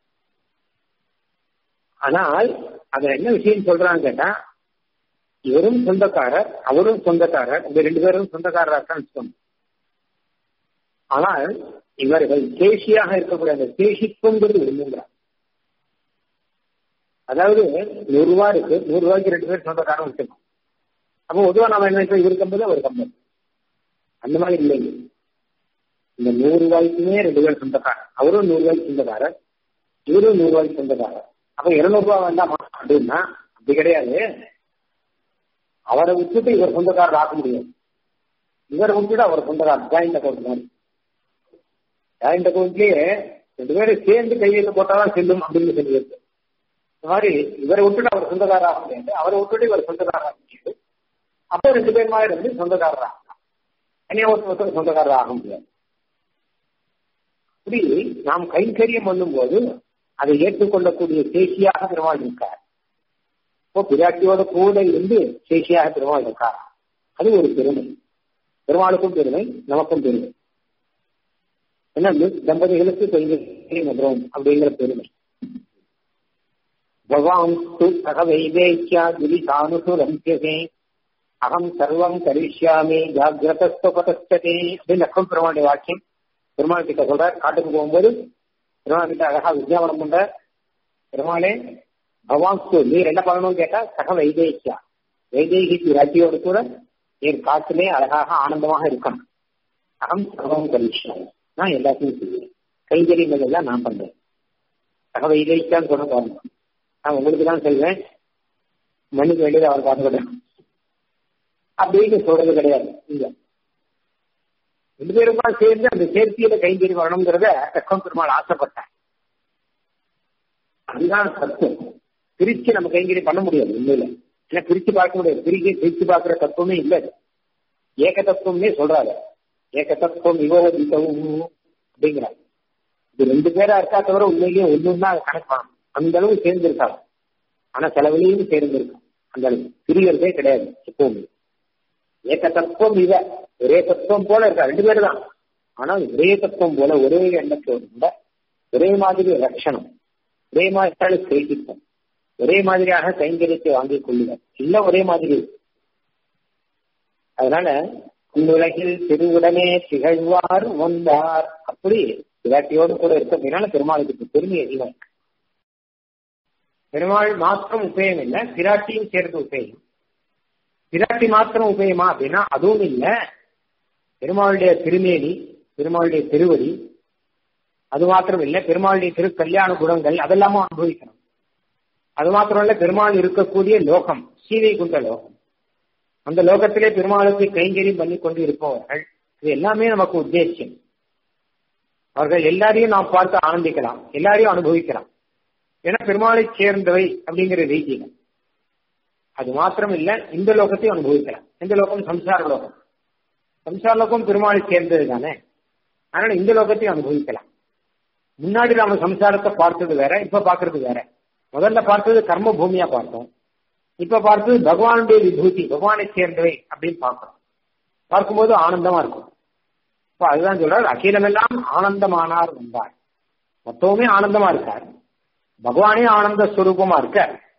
ஆனால் அதுல என்ன விஷயம் சொல்றான்னு கேட்டா இவரும் சொந்தக்காரர் அவரும் சொந்தக்காரர் இந்த ரெண்டு பேரும் சொந்தக்காரராக தான் வச்சுக்கோங்க ஆனால் இவர்கள் கேஷியாக இருக்கக்கூடிய அந்த கேஷித்துவங்கிறது விரும்புகிறார் அதாவது நூறு ரூபாய் இருக்கு நூறு ரூபாய்க்கு ரெண்டு பேர் சொந்தக்காரன் வச்சுக்கோம் அப்போ பொதுவாக நம்ம என்ன இவர் கம்பது அவர் கம்பது அந்த மாதிரி இல்லைங்க இந்த நூறு ரூபாய்க்குமே ரெண்டு பேர் சொந்தக்காரர் அவரும் நூறு ரூபாய்க்கு சொந்தக்காரர் இவரும் நூறு ரூபாய்க்கு சொந்தக்காரர் அப்ப இருநூறு ரூபாய் வேண்டாமா அப்படின்னா அப்படி கிடையாது அவரை விட்டுட்டு இவர் சொந்தக்காரர் ஆக்க முடியாது இவரை விட்டுட்டு அவர் சொந்தக்காரர் ஜாயிண்ட் அக்கௌண்ட் மாதிரி ஜாயிண்ட் அக்கௌண்ட்லயே ரெண்டு பேரும் சேர்ந்து கையில் போட்டாதான் செல்லும் அப்படின்னு சொல்லி இருக்கு இந்த மாதிரி இவரை விட்டுட்டு அவர் சொந்தக்காரர் ஆக முடியாது அவரை விட்டுட்டு இவர் சொந்தக்காரர் ஆக முடியாது அப்போ ரெண்டு பேர் மாதிரி இருந்து சொந்தக்காரர் ஆகலாம் தனியா ஒருத்தர் ஒருத்தர் சொந்தக்காரர் ஆக முடியாது இப்படி நாம் கைங்கரியம் பண்ணும்போது அதை ஏற்றுக்கொள்ளக்கூடிய சேஷியாக பெருமாள் இருக்கார் இப்போ பிராட்டியோட கூட இருந்து சேஷியாக பெருமாள் இருக்கார் அது ஒரு பெருமை பெருமாளுக்கும் பெருமை நமக்கும் பெருமை என்ன தம்பதிகளுக்கு கைங்கரியம் பண்றோம் அப்படிங்கிற பெருமை பகவான் சக வைதேக்கியா துரிதானுசு ரம்பியசே அகம் சர்வம் கரிஷ்யாமி ஜாகிரதஸ்வபதஸ்தே அப்படின்னு லக்ஷ்மண் பெருமாளுடைய வாக்கியம் பெருமாள் கிட்ட சொல்றார் காட்டுக்கு போகும்போது பெருமாள் கிட்ட அழகா விஜயாபனம் பண்ற பெருமாளே பகவான் நீர் என்ன பண்ணணும்னு கேட்டா சக வைதேகியா வைதேகி ராஜ்யோடு கூட நீர் காட்டிலே அழகாக ஆனந்தமாக இருக்கணும் அகம் சர்வம் கரிஷ்யாமி நான் எல்லாத்தையும் செய்வேன் கைங்கரியம் எல்லாம் நான் பண்றேன் சக வைதேகியான்னு சொல்ல பாருங்க நான் உங்களுக்கு தான் சொல்வேன் மண்ணுக்கு வேண்டியது அவர் பார்த்துக்கிட்டேன் அப்படின்னு சொல்றது கிடையாது இங்க ரெண்டு பேருமா சேர்ந்து அந்த சேர்த்தியில கைங்கறி வரணுங்கிறத லட்சம் பெருமாள் ஆசைப்பட்டேன் அதுதான் சத்துவம் பிரிச்சு நம்ம கைங்கறி பண்ண முடியாது உண்மையில ஏன்னா பிரிச்சு பார்க்க முடியாது பிரிக்க பிரிச்சு பார்க்கிற தத்துவமே இல்லை ஏக தத்துவம்னே சொல்றாங்க ஏக தத்துவம் விவோதித்தவும் அப்படிங்கிறாங்க இது ரெண்டு பேரா இருக்கா தவிர உண்மையிலேயே ஒண்ணும் தான் கணக்கு பண்ணணும் அந்த அளவு சேர்ந்து இருக்காங்க ஆனா செலவுலையும் சேர்ந்து இருக்கும் அந்த அளவு பிரியறதே கிடையாது எப்பவுமே ஏக தத்துவம் இவ ஒரே தத்துவம் போல இருக்கா ரெண்டு பேரும் தான் ஆனால் ஒரே தத்துவம் போல ஒரே எண்ணத்தோடு கூட ஒரே மாதிரி லட்சணம் ஒரே மாதிரி செய்திப்போம் ஒரே மாதிரியாக கைங்கரியத்தை வாங்கிக் கொள்ளுங்கள் இல்ல ஒரே மாதிரி அதனால உலகில் திருவுடனே திகழ்வார் வந்தார் அப்படி விராட்டியோடு கூட இருக்க அப்படின்னால பெருமாளுக்கு பெருமை அதிகம் பெருமாள் மாத்திரம் உபயம் இல்லை பிராட்டியும் சேர்ந்து உபயம் பிராட்டி மாத்திரம் உபயமா அப்படின்னா அதுவும் இல்ல பெருமாளுடைய திருமேனி பெருமாளுடைய திருவடி அது மாத்திரம் இல்ல பெருமாளுடைய திரு கல்யாண குணங்கள் அதெல்லாமும் அனுபவிக்கணும் அது மாத்திரம் இல்ல பெருமாள் இருக்கக்கூடிய லோகம் சீதை குண்ட லோகம் அந்த லோகத்திலே பெருமாளுக்கு கைங்கரியம் பண்ணி கொண்டு இருப்பவர்கள் இது எல்லாமே நமக்கு உத்தேசியம் அவர்கள் எல்லாரையும் நாம் பார்த்து ஆனந்திக்கலாம் எல்லாரையும் அனுபவிக்கலாம் ஏன்னா பெருமாளை சேர்ந்தவை அப்படிங்கிற ரீதியில அது மாத்திரம் இல்ல இந்த லோகத்தையும் அனுபவிக்கலாம் இந்த லோகம் சம்சார லோகம் சம்சார லோகம் பெருமாளை சேர்ந்தது தானே அதனால இந்த லோகத்தையும் அனுபவிக்கலாம் முன்னாடி நாம சம்சாரத்தை பார்த்தது வேற இப்ப பாக்குறது வேற முதல்ல பார்த்தது கர்ம பூமியா பார்த்தோம் இப்ப பார்த்தது பகவானுடைய விபூதி பகவானை சேர்ந்தவை அப்படின்னு பார்க்கணும் பார்க்கும்போது ஆனந்தமா இருக்கும் இப்ப அதுதான் சொல்றாரு அகிலமெல்லாம் ஆனந்தமானார் வந்தார் மொத்தமுமே ஆனந்தமா இருக்கார் பகவானே ஆனந்த ஸ்வரூபமா இருக்க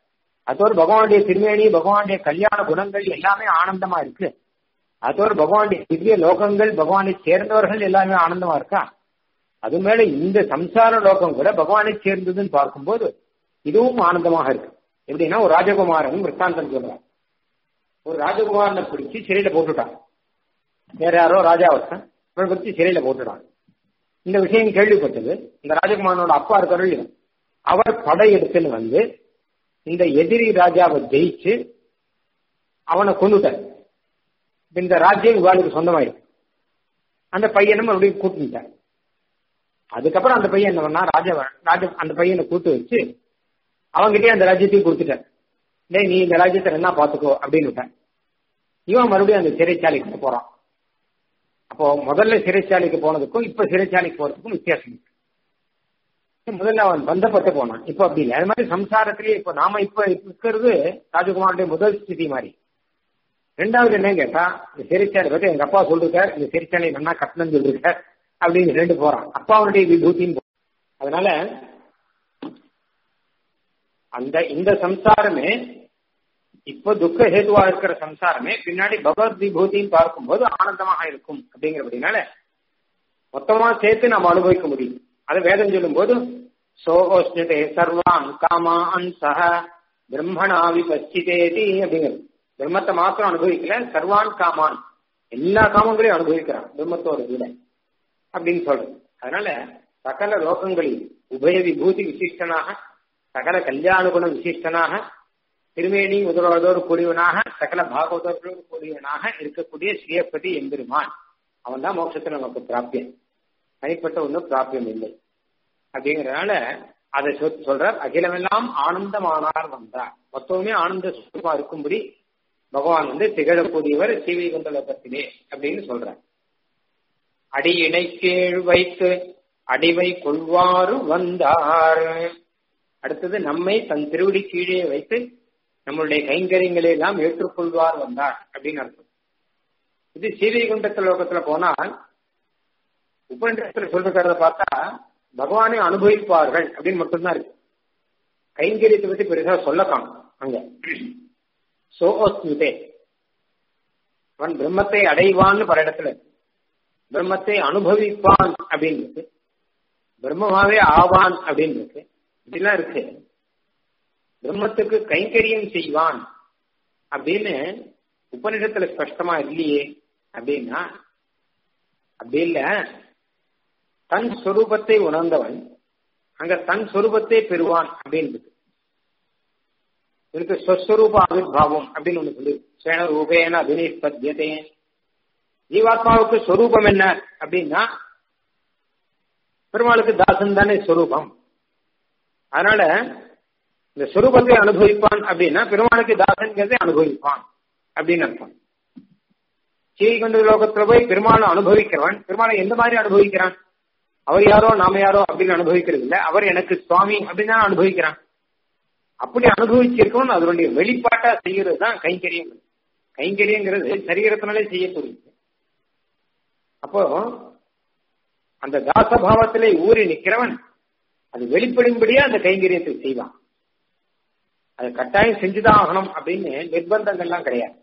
அதோடு பகவானுடைய திருமேனி பகவானுடைய கல்யாண குணங்கள் எல்லாமே ஆனந்தமா இருக்கு அதோடு பகவானுடைய திவ்ய லோகங்கள் பகவானை சேர்ந்தவர்கள் எல்லாமே ஆனந்தமா இருக்கா அது மேல இந்த சம்சார லோகம் கூட பகவானை சேர்ந்ததுன்னு பார்க்கும்போது இதுவும் ஆனந்தமாக இருக்கு எப்படின்னா ஒரு ராஜகுமாரன் விற்த்தாந்தம் சொல்றான் ஒரு ராஜகுமாரனை பிடிச்சி சிறையில போட்டுட்டான் வேற யாரோ ராஜா ஒருத்தன் இவனை பிடிச்சி சிறையில போட்டுட்டான் இந்த விஷயம் கேள்விப்பட்டது இந்த ராஜகுமாரனோட அப்பா இருக்கிற அவர் படை எடுத்துன்னு வந்து இந்த எதிரி ராஜாவை ஜெயிச்சு அவனை கொண்டுட்டார் இந்த ராஜ்யம் இவாளுக்கு சொந்தமாயிருக்கு அந்த பையனும் மறுபடியும் கூட்டிட்டார் அதுக்கப்புறம் அந்த பையன் என்ன பண்ணா ராஜா ராஜ அந்த பையனை கூட்டு வச்சு அவங்கிட்டே அந்த ராஜ்யத்தையும் கொடுத்துட்டார் டேய் நீ இந்த ராஜ்யத்தை என்ன பாத்துக்கோ அப்படின்னு விட்டான் இவன் மறுபடியும் அந்த சிறைச்சாலைக்கு போறான் அப்போ முதல்ல சிறைச்சாலைக்கு போனதுக்கும் இப்ப சிறைச்சாலைக்கு போறதுக்கும் வித்தியாசம் இருக்கு முதல்ல அவன் பந்தப்பட்டு போனான் இப்ப அப்படி இல்லை அது மாதிரி சம்சாரத்திலேயே இப்ப நாம இப்ப இருக்கிறது ராஜகுமாருடைய முதல் ஸ்திதி மாதிரி ரெண்டாவது என்ன கேட்டா இந்த சிறைச்சாலை பத்தி எங்க அப்பா சொல்லிருக்கார் இந்த சிறைச்சாலை நல்லா கட்டணம் சொல்லிருக்கார் அப்படின்னு ரெண்டு போறான் அப்பாவுடைய விபூதின்னு அதனால அந்த இந்த சம்சாரமே இப்போ துக்க ஹேதுவா இருக்கிற சம்சாரமே பின்னாடி பகவத் விபூதியும் பார்க்கும்போது ஆனந்தமாக இருக்கும் அப்படிங்கிறபடினால மொத்தமா சேர்த்து நம்ம அனுபவிக்க முடியும் அதை வேதம் சொல்லும் போது சோகோஷ்ணதே சர்வான் காமான் சக பிரம்மணா விபச்சிதேதி அப்படிங்கிறது பிரம்மத்தை மாத்திரம் அனுபவிக்கல சர்வான் காமான் எல்லா காமங்களையும் அனுபவிக்கிறான் பிரம்மத்தோட கூட அப்படின்னு சொல்றது அதனால சகல லோகங்களில் உபய விபூதி விசிஷ்டனாக சகல கல்யாண குண விசிஷ்டனாக திருமேனி முதல்வதோடு கூடியவனாக சகல பாகவதோடு கூடியவனாக இருக்கக்கூடிய ஸ்ரீயப்பதி எம்பெருமான் அவன் தான் மோட்சத்தில் நமக்கு பிராப்தியம் தனிப்பட்ட ஒன்றும் பிராப்தியம் இல்லை அப்படிங்கறதுனால அதை சொல்றார் அகிலமெல்லாம் ஆனந்தமானார் வந்தார் மொத்தமே ஆனந்த சுத்தமா இருக்கும்படி பகவான் வந்து திகழக்கூடியவர் சீவை குண்டலோகத்திலே அப்படின்னு சொல்றார் அடி இணை கீழ் வைத்து அடிவை கொள்வாறு வந்தார் அடுத்தது நம்மை தன் திருவடி கீழே வைத்து நம்மளுடைய கைங்கரியங்களை எல்லாம் ஏற்றுக்கொள்வார் வந்தார் அப்படின்னு அர்த்தம் இது சீவைகுண்டத்த லோகத்துல போனால் உபநிடத்துல சொல்றத பார்த்தா பகவானை அனுபவிப்பார்கள் அப்படின்னு மட்டும்தான் இருக்கு கைங்கரியத்தை பத்தி பெருசா சொல்ல காணும் அங்க சோஸ்மிதே அவன் பிரம்மத்தை அடைவான்னு பல இடத்துல பிரம்மத்தை அனுபவிப்பான் அப்படின்னு இருக்கு பிரம்மமாவே ஆவான் அப்படின்னு இருக்கு இப்படிலாம் இருக்கு பிரம்மத்துக்கு கைங்கரியம் செய்வான் அப்படின்னு உபநிடத்துல ஸ்பஷ்டமா இல்லையே அப்படின்னா அப்படி இல்ல தன் சொரூபத்தை உணர்ந்தவன் அங்க தன் சொரூபத்தை பெறுவான் அப்படின்னு இருக்கு ஸ்வஸ்வரூப ஆவிர்வாவம் அப்படின்னு ஒண்ணு சொல்லு சேன ரூபேன அபினிஷ்பத்தியதே ஜீவாத்மாவுக்கு ஸ்வரூபம் என்ன அப்படின்னா பெருமாளுக்கு தாசன் தானே ஸ்வரூபம் அதனால இந்த ஸ்வரூபத்தை அனுபவிப்பான் அப்படின்னா பெருமாளுக்கு தாசன்கிறதை அனுபவிப்பான் அப்படின்னு அர்த்தம் ஸ்ரீகண்ட லோகத்துல போய் பெருமாளை அனுபவிக்கிறவன் பெருமாளை எந்த மாதிரி அனுபவிக்கிறான் அவர் யாரோ நாம யாரோ அப்படின்னு அனுபவிக்கிறது இல்ல அவர் எனக்கு சுவாமி அப்படின்னு தான் அனுபவிக்கிறான் அப்படி அனுபவிச்சிருக்கணும் அதனுடைய வெளிப்பாட்டா செய்யறது தான் கைங்கரியம் கைங்கரியங்கிறது சரீரத்தினாலே செய்யக்கூடியது அப்போ அந்த தாசபாவத்திலே ஊறி நிக்கிறவன் அது வெளிப்படும்படியா அந்த கைங்கரியத்தை செய்வான் அது கட்டாயம் செஞ்சுதான் ஆகணும் அப்படின்னு நிர்பந்தங்கள்லாம் கிடையாது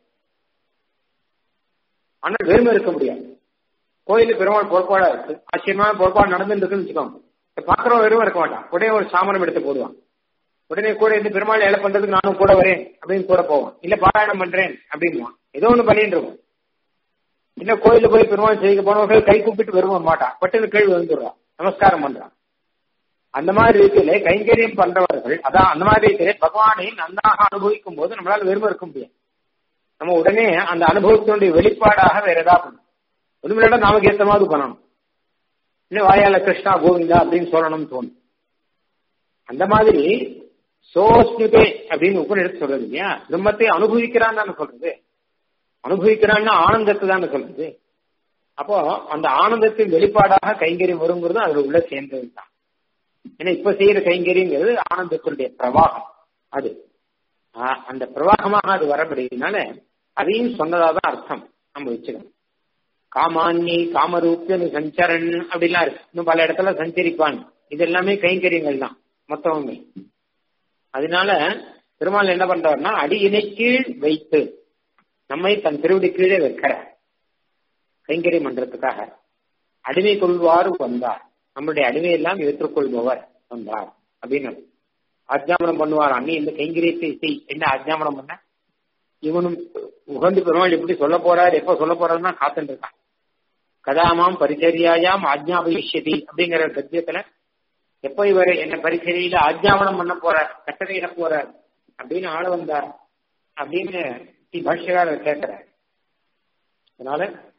ஆனால் வெறுமை இருக்க முடியாது கோயிலுக்கு பெருமாள் பொறுப்பாடா இருக்கு ஆச்சரியமான பொறுப்பாடு நடந்துட்டு இருக்குன்னு வச்சுக்கோங்க பாக்குறவன் வெறும் இருக்க மாட்டான் உடனே ஒரு சாமனம் எடுத்து போடுவான் உடனே கூட இருந்து பெருமாள் ஏழை பண்றதுக்கு நானும் கூட வரேன் அப்படின்னு கூட போவான் இல்ல பாராயணம் பண்றேன் அப்படின்வான் ஏதோ ஒண்ணு பண்ணிட்டு இருக்கும் இன்னும் கோயில போய் பெருமாள் செய்ய போனவர்கள் கை கூப்பிட்டு விரும்ப மாட்டான் பட்டுன்னு கேள்வி வந்துடுறான் நமஸ்காரம் பண்றான் அந்த மாதிரி ரீதியில கைங்கரியம் பண்றவர்கள் அதான் அந்த மாதிரி ரீதியில பகவானை நன்றாக அனுபவிக்கும் போது நம்மளால வெறுமை இருக்க முடியும் நம்ம உடனே அந்த அனுபவத்தினுடைய வெளிப்பாடாக வேற ஏதாவது பண்ணணும் ஒண்ணுமில்லாட நாமக்கு ஏத்த மாதிரி பண்ணணும் இல்ல வாயால கிருஷ்ணா கோவிந்தா அப்படின்னு சொல்லணும்னு தோணும் அந்த மாதிரி சோஸ்மிதே அப்படின்னு உபநிடத்து சொல்றது இல்லையா பிரம்மத்தை அனுபவிக்கிறான் தானே சொல்றது அனுபவிக்கிறான்னா ஆனந்தத்தை தானே சொல்றது அப்போ அந்த ஆனந்தத்தின் வெளிப்பாடாக கைங்கரியம் வருங்கிறது அதுல உள்ள சேர்ந்தது தான் ஏன்னா இப்ப செய்யற கைங்கரியங்கிறது ஆனந்தத்தினுடைய பிரவாகம் அது அந்த பிரவாகமாக அது வரப்படுகிறதுனால அதையும் சொன்னதாதான் அர்த்தம் நம்ம வச்சுக்கணும் காமான்னி காமரூப்பியனு சஞ்சரன் அப்படிலாம் இருக்கு இன்னும் பல இடத்துல சஞ்சரிப்பான் இது எல்லாமே கைங்கரியங்கள் தான் மொத்தமே அதனால பெருமாள் என்ன பண்றாருன்னா அடியினை கீழ் வைத்து நம்மை தன் திருவடி கீழே வைக்கிற கைங்கறி மன்றத்துக்காக அடிமை கொள்வார் வந்தார் நம்மளுடைய அடிமையெல்லாம் ஏற்றுக்கொள்பவர் வந்தார் அப்படின்னு ஆஜ்ஞாபனம் பண்ணுவார் அண்ணி இந்த கைங்கரியத்தை செய் என்ன ஆஜ்ஞாபனம் பண்ண இவனும் உகந்து பெருமாள் எப்படி சொல்ல போறார் எப்ப சொல்ல போறாருன்னா காத்துட்டு இருக்கான் கதாமாம் பரிச்சரியாயாம் ஆஜ்ஞாபயிஷ்யதி அப்படிங்கிற கத்தியத்துல எப்ப இவர் என்ன பரிச்சரியில ஆஜ்ஞாபனம் பண்ண போறார் கட்டளையிட போறார் அப்படின்னு ஆள வந்தார் அப்படின்னு பாஷ்யகாரர் கேட்கிறார் அதனால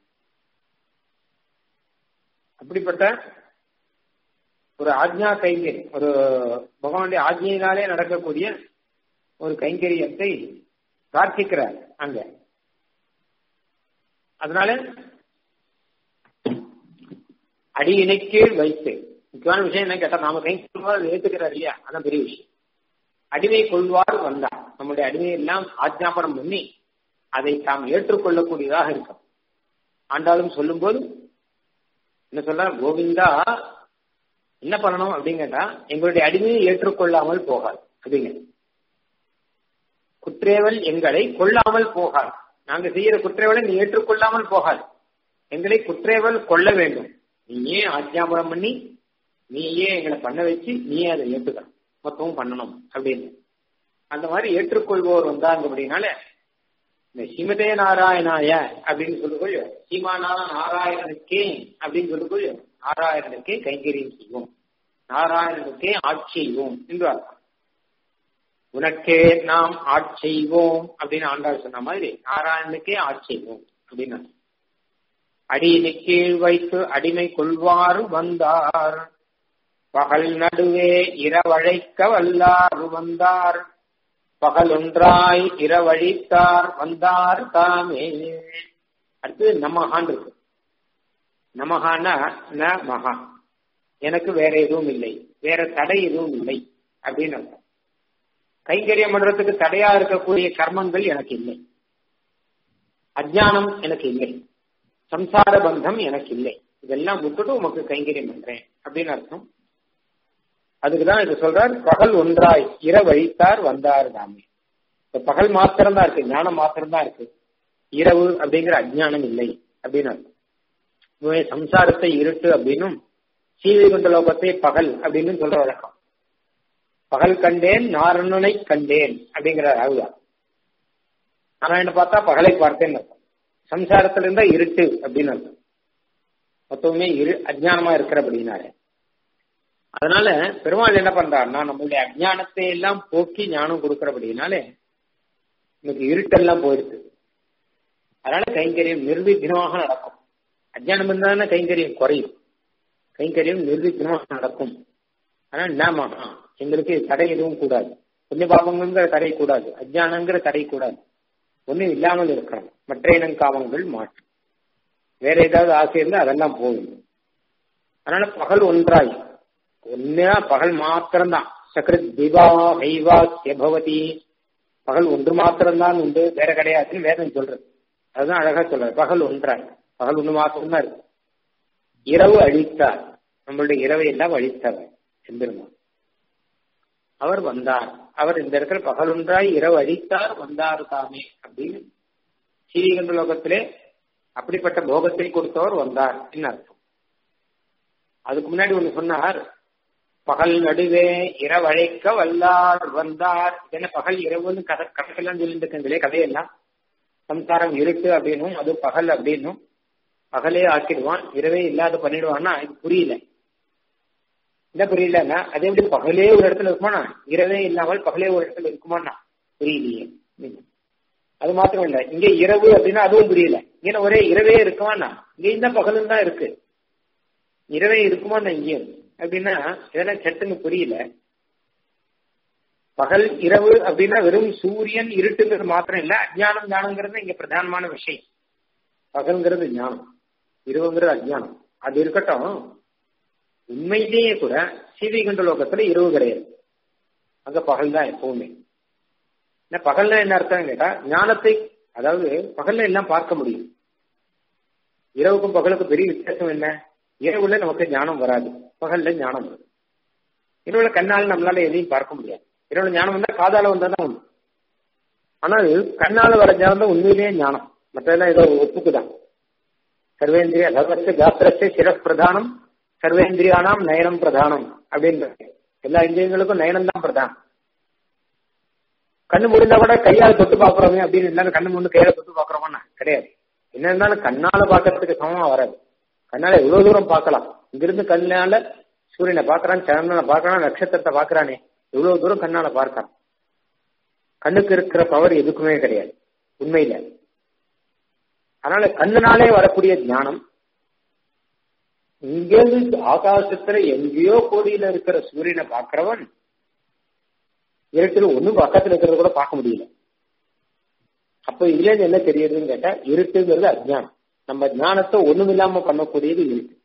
அப்படிப்பட்ட ஒரு ஆஜ்ஞா கைங்கரி ஒரு பகவானுடைய ஆஜ்ஞையினாலே நடக்கக்கூடிய ஒரு கைங்கரியத்தை பிரார்த்திக்கிறார் அங்க அதனால அடியினை கீழ் வைத்து முக்கியமான விஷயம் என்ன கேட்டா நாம கை கொள்வார் ஏத்துக்கிறார் இல்லையா அதான் பெரிய விஷயம் அடிமை கொள்வார் வந்தார் நம்முடைய அடிமையை எல்லாம் ஆஜ்ஞாபனம் பண்ணி அதை தாம் ஏற்றுக்கொள்ளக்கூடியதாக இருக்கும் ஆண்டாலும் சொல்லும்போது என்ன சொல்ற கோவிந்தா என்ன பண்ணணும் அப்படின்னு கேட்டா எங்களுடைய அடிமையை ஏற்றுக்கொள்ளாமல் போகாது அப்படிங்க குற்றேவல் எங்களை கொள்ளாமல் போகாது நாங்க செய்யற குற்றேவலை நீ ஏற்றுக்கொள்ளாமல் போகாது எங்களை குற்றேவல் கொள்ள வேண்டும் நீயே ஆஜ்ஞாபனம் பண்ணி நீயே எங்களை பண்ண வச்சு நீயே அதை ஏற்றுக்கணும் மொத்தமும் பண்ணணும் அப்படின்னு அந்த மாதிரி ஏற்றுக்கொள்வோர் வந்தாங்க அப்படின்னால இந்த ஸ்ரீமதே நாராயணாய அப்படின்னு சொல்லுகொள் சீமானா நாராயணனுக்கே அப்படின்னு சொல்லுகொள் நாராயணனுக்கே கைங்கரியம் செய்வோம் நாராயணனுக்கே ஆட்சியோம் என்று அர்த்தம் உனக்கே நாம் ஆட்செய்வோம் அப்படின்னு ஆண்டாள் சொன்ன மாதிரி நாராயணனுக்கே ஆட்செய்வோம் அப்படின்னு அடியினை கீழ் வைத்து அடிமை கொள்வார் வந்தார் பகல் நடுவே இரவழைக்க வல்லார் வந்தார் பகல் ஒன்றாய் இரவழித்தார் வந்தார் தாமே அடுத்து நமகான் இருக்கு நமகானா ந மகா எனக்கு வேற எதுவும் இல்லை வேற தடை எதுவும் இல்லை அப்படின்னு அர்த்தம் கைங்கரியம் பண்றதுக்கு தடையா இருக்கக்கூடிய கர்மங்கள் எனக்கு இல்லை அஜானம் எனக்கு இல்லை சம்சார பந்தம் எனக்கு இல்லை இதெல்லாம் விட்டுட்டு உமக்கு கைங்கரியம் பண்றேன் அப்படின்னு அர்த்தம் அதுக்குதான் இது சொல்றார் பகல் ஒன்றாய் இரவழித்தார் வந்தார் தாமே இப்ப பகல் மாத்திரம் தான் இருக்கு ஞானம் மாத்திரம் தான் இருக்கு இரவு அப்படிங்கிற அஜ்ஞானம் இல்லை அப்படின்னு அர்த்தம் சம்சாரத்தை இருட்டு அப்படின்னும் சீவைகுண்ட லோகத்தை பகல் அப்படின்னு சொல்ற வழக்கம் பகல் கண்டேன் நாரணனை கண்டேன் அப்படிங்கிற அதுதான் நாராயண பார்த்தா பகலை பார்த்தேன்னு அர்த்தம் சம்சாரத்துல இருந்தா இருட்டு அப்படின்னு அர்த்தம் மொத்தமே இரு அஜ்ஞானமா இருக்கிற அப்படின்னாலே அதனால பெருமாள் என்ன பண்றாருன்னா நம்மளுடைய அஜ்ஞானத்தை எல்லாம் போக்கி ஞானம் கொடுக்கறபடினாலே இன்னைக்கு இருட்டெல்லாம் போயிருக்கு அதனால கைங்கரியம் நிர்விக்னமாக நடக்கும் அஜ்ஞானம் இருந்தாலும் கைங்கரியம் குறையும் கைங்கரியம் நிர்விக்னமாக நடக்கும் ஆனா நாம எங்களுக்கு தடை எதுவும் கூடாது புண்ணிய பாவங்கிற தடை கூடாது அஜ்ஞானங்கிற தடை கூடாது ஒன்னும் இல்லாமல் இருக்கணும் மற்ற இனங்காவங்கள் மாற்றும் வேற ஏதாவது ஆசை இருந்தா அதெல்லாம் போகும் அதனால பகல் ஒன்றாய் ஒன்னா பகல் மாத்திரம்தான் சக்ரத் திவா ஹைவா பவதி பகல் ஒன்று மாத்திரம்தான் உண்டு வேற கிடையாதுன்னு வேதம் சொல்றது அதுதான் அழகா சொல்றாரு பகல் ஒன்றாய் பகல் ஒன்று மாத்திரம்தான் இருக்கு இரவு அழித்தார் நம்மளுடைய இரவை எல்லாம் அழித்தவர் எம்பெருமான் அவர் வந்தார் அவர் இந்த இடத்துல பகல் ஒன்றாய் இரவு அழித்தார் வந்தார் தாமே அப்படின்னு ஸ்ரீகண்ட லோகத்திலே அப்படிப்பட்ட போகத்தை கொடுத்தவர் வந்தார் என்ன அர்த்தம் அதுக்கு முன்னாடி ஒண்ணு சொன்னார் பகல் நடுவே இரவழைக்க வல்லார் வந்தார் என்ன பகல் இரவுன்னு கதை கணக்கெல்லாம் சொல்லிட்டு இருக்கீங்களே கதையெல்லாம் சம்சாரம் இருட்டு அப்படின்னும் அது பகல் அப்படின்னும் பகலே ஆக்கிடுவான் இரவே இல்லாத பண்ணிடுவான்னா இது புரியல என்ன புரியலன்னா அதே எப்படி பகலே ஒரு இடத்துல இருக்குமாண்ணா இரவே இல்லாமல் பகலே ஒரு இடத்துல இருக்குமாண்ணா புரியலையே அது மாத்திரம் இல்ல இங்க இரவு அப்படின்னா அதுவும் புரியல இங்க ஒரே இரவே இருக்குமாண்ணா இங்க தான் பகலும் தான் இருக்கு இரவே இருக்குமாண்ணா இங்கேயும் அப்படின்னா இதெல்லாம் சட்டுன்னு புரியல பகல் இரவு அப்படின்னா வெறும் சூரியன் இருட்டுங்கிறது மாத்திரம் இல்ல அஜ்ஞானம் ஞானங்கிறது இங்க பிரதானமான விஷயம் பகல்ங்கிறது ஞானம் இரவுங்கிறது அஜ்ஞானம் அது இருக்கட்டும் உண்மையிலேயே கூட சீதைகண்ட லோகத்துல இரவு கிடையாது அங்க பகல் தான் எப்பவுமே பகல்ல என்ன அர்த்தம் கேட்டா ஞானத்தை அதாவது பகல்ல எல்லாம் பார்க்க முடியும் இரவுக்கும் பகலுக்கும் பெரிய வித்தியாசம் என்ன இரவுல நமக்கு ஞானம் வராது பகல்ல ஞானம் வரும் இரவுல கண்ணால் நம்மளால எதையும் பார்க்க முடியாது இரவுல ஞானம் வந்தா காதால வந்தா தான் உண்டு ஆனால் கண்ணால வர ஞானம் தான் உண்மையிலேயே ஞானம் மற்றதெல்லாம் ஏதோ ஒப்புக்குதான் சர்வேந்திரிய சர்வஸ்ய காத்திரஸ்ய சிரப்பிரதானம் சர்வேந்திரியானாம் நயனம் பிரதானம் அப்படின்றது எல்லா இந்திரியங்களுக்கும் நயனம் தான் பிரதானம் கண்ணு முடிந்தா கூட கையால தொட்டு பாக்குறோமே அப்படின்னு இருந்தாலும் கண்ணு முன்னு கையால தொட்டு பாக்குறோமா கிடையாது என்ன இருந்தாலும் கண்ணால பாக்குறதுக்கு சமமா வராது கண்ணால எவ்வளவு தூரம் பார்க்கலாம் இங்கிருந்து கண்ணால சூரியனை பாக்குறான் சந்திரனை பாக்குறான் நட்சத்திரத்தை பாக்குறானே எவ்வளவு தூரம் கண்ணால பார்க்கலாம் கண்ணுக்கு இருக்கிற பவர் எதுக்குமே கிடையாது உண்மையில அதனால கண்ணுனாலே வரக்கூடிய ஞானம் இங்கிருந்து ஆகாசத்துல எங்கேயோ கோடியில இருக்கிற சூரியனை பார்க்கிறவன் இருட்டில் ஒண்ணும் பக்கத்துல இருக்கிறத கூட பார்க்க முடியல அப்ப இதுல இருந்து என்ன தெரியுதுன்னு கேட்டா இருட்டுங்கிறது அஜ்ஞானம் நம்ம ஞானத்தை ஒண்ணும் இல்லாம பண்ணக்கூடியது இருட்டு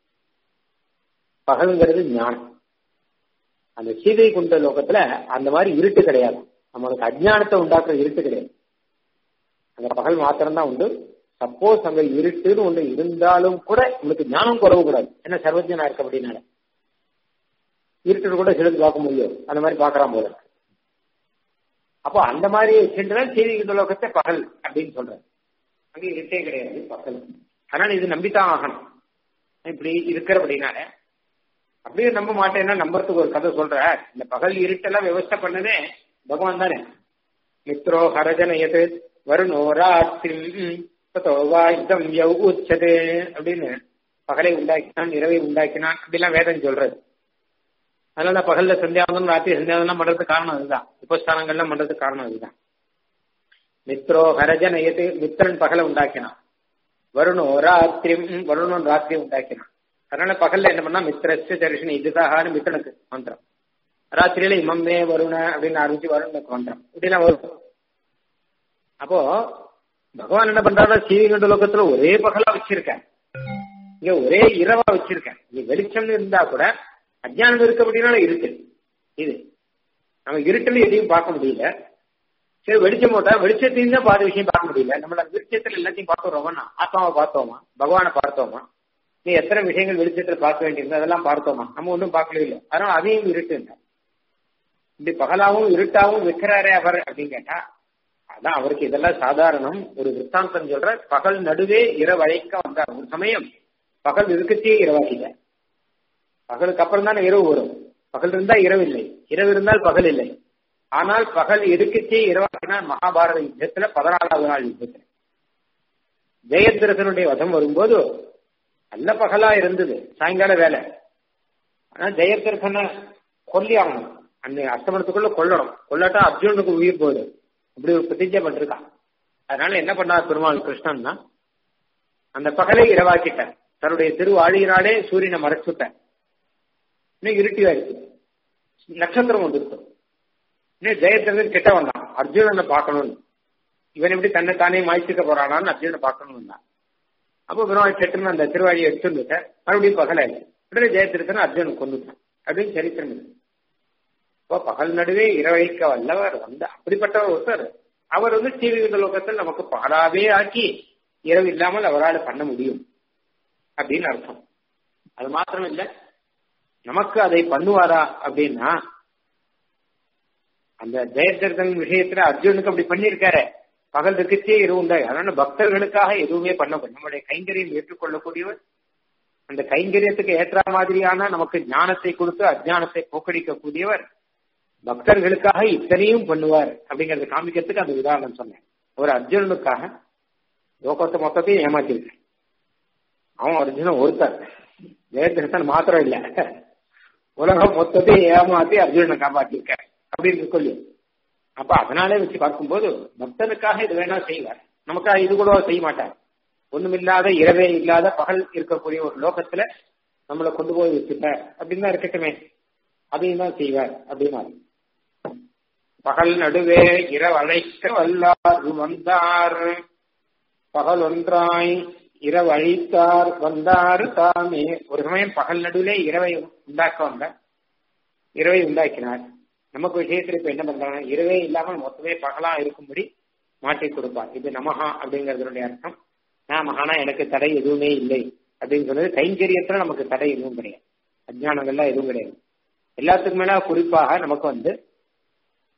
பகலுங்கிறது ஞானம் அந்த சீதை குண்ட லோகத்துல அந்த மாதிரி இருட்டு கிடையாது நம்மளுக்கு அஜ்ஞானத்தை உண்டாக்குற இருட்டு கிடையாது அந்த பகல் மாத்திரம்தான் உண்டு சப்போஸ் அங்க இருட்டுன்னு ஒண்ணு இருந்தாலும் கூட உங்களுக்கு ஞானம் குறவு கூடாது என்ன சர்வஜனா இருக்க அப்படின்னால இருட்டு கூட சிலது பார்க்க முடியும் அந்த மாதிரி பாக்குறான் போல அப்போ அந்த மாதிரி சென்றால் செய்தி இந்த லோகத்தை பகல் அப்படின்னு சொல்றாரு அங்க இருட்டே கிடையாது பகல் அதனால இது நம்பித்தான் ஆகணும் இப்படி இருக்கிறபடினால அப்படியே நம்ப மாட்டேன்னா நம்புறதுக்கு ஒரு கதை சொல்ற இந்த பகல் இருட்டெல்லாம் விவஸ்தை பண்ணதே பகவான் தானே மித்ரோ ஹரஜனயது வருணோ ராத்திரி வாயுதம் யவ் உச்சது அப்படின்னு பகலை உண்டாக்கினான் இரவை உண்டாக்கினான் அப்படிலாம் வேதம் சொல்றது அதனால பகல்ல சந்தியாவந்தம் ராத்திரி சந்தியாவந்தம் பண்றதுக்கு காரணம் அதுதான் உபஸ்தானங்கள்லாம் பண்றதுக்கு காரணம் அதுதான் மித்ரோ ஹரஜனயது மித்திரன் பகலை உண்டாக்கினான் வருணோ ராத்திரி வருணன் ராத்திரி உண்டாக்கினான் அதனால பகல்ல என்ன பண்ணா மித்திரஸ்ய தரிசனம் இதுதான் மித்திரனுக்கு மந்திரம் ராத்திரியில இமம்மே வருண அப்படின்னு ஆரம்பிச்சு வருணுக்கு மந்திரம் இப்படிலாம் வரும் அப்போ பகவான் என்ன பண்றாரு சீவிகண்ட லோகத்துல ஒரே பகலா வச்சிருக்கேன் இங்க ஒரே இரவா வச்சிருக்கேன் இங்க வெளிச்சம்னு இருந்தா கூட அஜ்ஞானம் இருக்க அப்படின்னால இருக்கு இது நம்ம இருட்டுல எதையும் பார்க்க முடியல சரி வெளிச்சம் போட்டா வெளிச்சத்தையும் தான் பாதி விஷயம் பார்க்க முடியல நம்மள வெளிச்சத்துல எல்லாத்தையும் பார்த்துறோமா ஆத்மாவை பார்த்தோமா பகவானை பார்த்தோமா நீ எத்தனை விஷயங்கள் வெளிச்சத்துல பார்க்க வேண்டியிருந்தது அதெல்லாம் பார்த்தோமா நம்ம ஒன்றும் பார்க்கவே இல்லை அதனால அதையும் இருட்டு இப்படி பகலாவும் இருட்டாவும் வைக்கிறாரே அவர் அப்படின்னு கேட்டா அதான் அவருக்கு இதெல்லாம் சாதாரணம் ஒரு விற்த்தாந்தம் சொல்ற பகல் நடுவே இரவழைக்க வந்தார் ஒரு சமயம் பகல் இருக்கச்சே இரவாகில பகலுக்கு அப்புறம் தானே இரவு வரும் பகல் இருந்தா இரவு இல்லை இரவு இருந்தால் பகல் இல்லை ஆனால் பகல் இருக்கச்சே இரவாக்கினால் மகாபாரத யுத்தத்துல பதினாலாவது நாள் யுத்தத்துல ஜெயத்ரசனுடைய வதம் வரும்போது நல்ல பகலா இருந்தது சாயங்கால வேலை ஆனா ஜெயத்ரசனை கொல்லி ஆகணும் அந்த அஸ்தமனத்துக்குள்ள கொல்லணும் கொல்லாட்டா அர்ஜுனுக்கு உயிர் போகுது அப்படி ஒரு பிரதிஜை பண்ணிருக்கான் அதனால என்ன பண்ணார் பெருமாள் கிருஷ்ணன்னா அந்த பகலை இரவாக்கிட்டார் தன்னுடைய திருவாழியினாலே சூரியனை மறைச்சுட்டார் இன்னும் இருட்டியா இருக்கு நட்சத்திரம் வந்துருக்கு இன்னும் ஜெயத்திரன் கிட்ட வந்தான் அர்ஜுனனை பார்க்கணும்னு இவன் எப்படி தன்னை தானே மாய்ச்சிக்க போறானான்னு அர்ஜுனனை பார்க்கணும் தான் அப்போ பெருமாள் செட்டுன்னு அந்த திருவாழியை எடுத்துட்டு மறுபடியும் பகலாயில உடனே ஜெயத்திரத்தனை அர்ஜுனன் கொண்டுட்டான் அப்படின்னு சரித்திரம் இருக்கு இப்போ பகல் நடுவே இரவழிக்க வல்லவர் வந்து அப்படிப்பட்டவர் ஒருத்தர் அவர் வந்து சீவிகின்ற லோகத்தில் நமக்கு பாடாவே ஆக்கி இரவு இல்லாமல் அவரால் பண்ண முடியும் அப்படின்னு அர்த்தம் அது மாத்திரம் இல்ல நமக்கு அதை பண்ணுவாரா அப்படின்னா அந்த ஜெயதர்தன் விஷயத்துல அர்ஜுனுக்கு அப்படி பண்ணியிருக்காரு பகல் இருக்கச்சே இரவு உண்டாய் அதனால பக்தர்களுக்காக எதுவுமே பண்ண நம்முடைய கைங்கரியம் ஏற்றுக்கொள்ளக்கூடியவர் அந்த கைங்கரியத்துக்கு ஏற்ற மாதிரியான நமக்கு ஞானத்தை கொடுத்து அஜானத்தை போக்கடிக்கக்கூடியவர் பக்தர்களுக்காக இத்தனையும் பண்ணுவார் அப்படிங்கறத காமிக்கிறதுக்கு அந்த உதாரணம் சொன்னேன் ஒரு அர்ஜுனனுக்காக லோகத்தை மொத்தத்தையும் ஏமாத்திருக்கேன் அவன் அர்ஜுனன் ஒருத்தர் ஜெயதிரசன் மாத்திரம் இல்ல உலகம் மொத்தத்தையும் ஏமாத்தி அர்ஜுனனை காப்பாத்திருக்க அப்படின்னு சொல்லி அப்ப அதனாலே வச்சு பார்க்கும்போது பக்தனுக்காக இது வேணா செய்வார் நமக்காக இது கூட செய்ய மாட்டார் ஒண்ணுமில்லாத இரவே இல்லாத பகல் இருக்கக்கூடிய ஒரு லோகத்துல நம்மளை கொண்டு போய் வச்சுட்டார் அப்படின்னு தான் இருக்கட்டுமே அதையும் தான் செய்வார் அப்படின்னா பகல் நடுவே இரவழைக்க வல்லார் வந்தார் பகல் ஒன்றாய் இரவு அழித்தார் வந்தார் தாமே ஒரு சமயம் பகல் நடுவிலே இரவை உண்டாக்க வந்த இரவை உண்டாக்கினார் நமக்கு விஷயத்துல இப்ப என்ன பண்றாங்க இரவே இல்லாமல் மொத்தமே பகலா இருக்கும்படி மாற்றி கொடுப்பார் இது நமஹா அப்படிங்கறதுடைய அர்த்தம் நான் மகானா எனக்கு தடை எதுவுமே இல்லை அப்படின்னு சொன்னது கைங்கரியத்துல நமக்கு தடை எதுவும் கிடையாது அஜ்ஞானங்கள்லாம் எதுவும் கிடையாது எல்லாத்துக்கும் மேல குறிப்பாக நமக்கு வந்து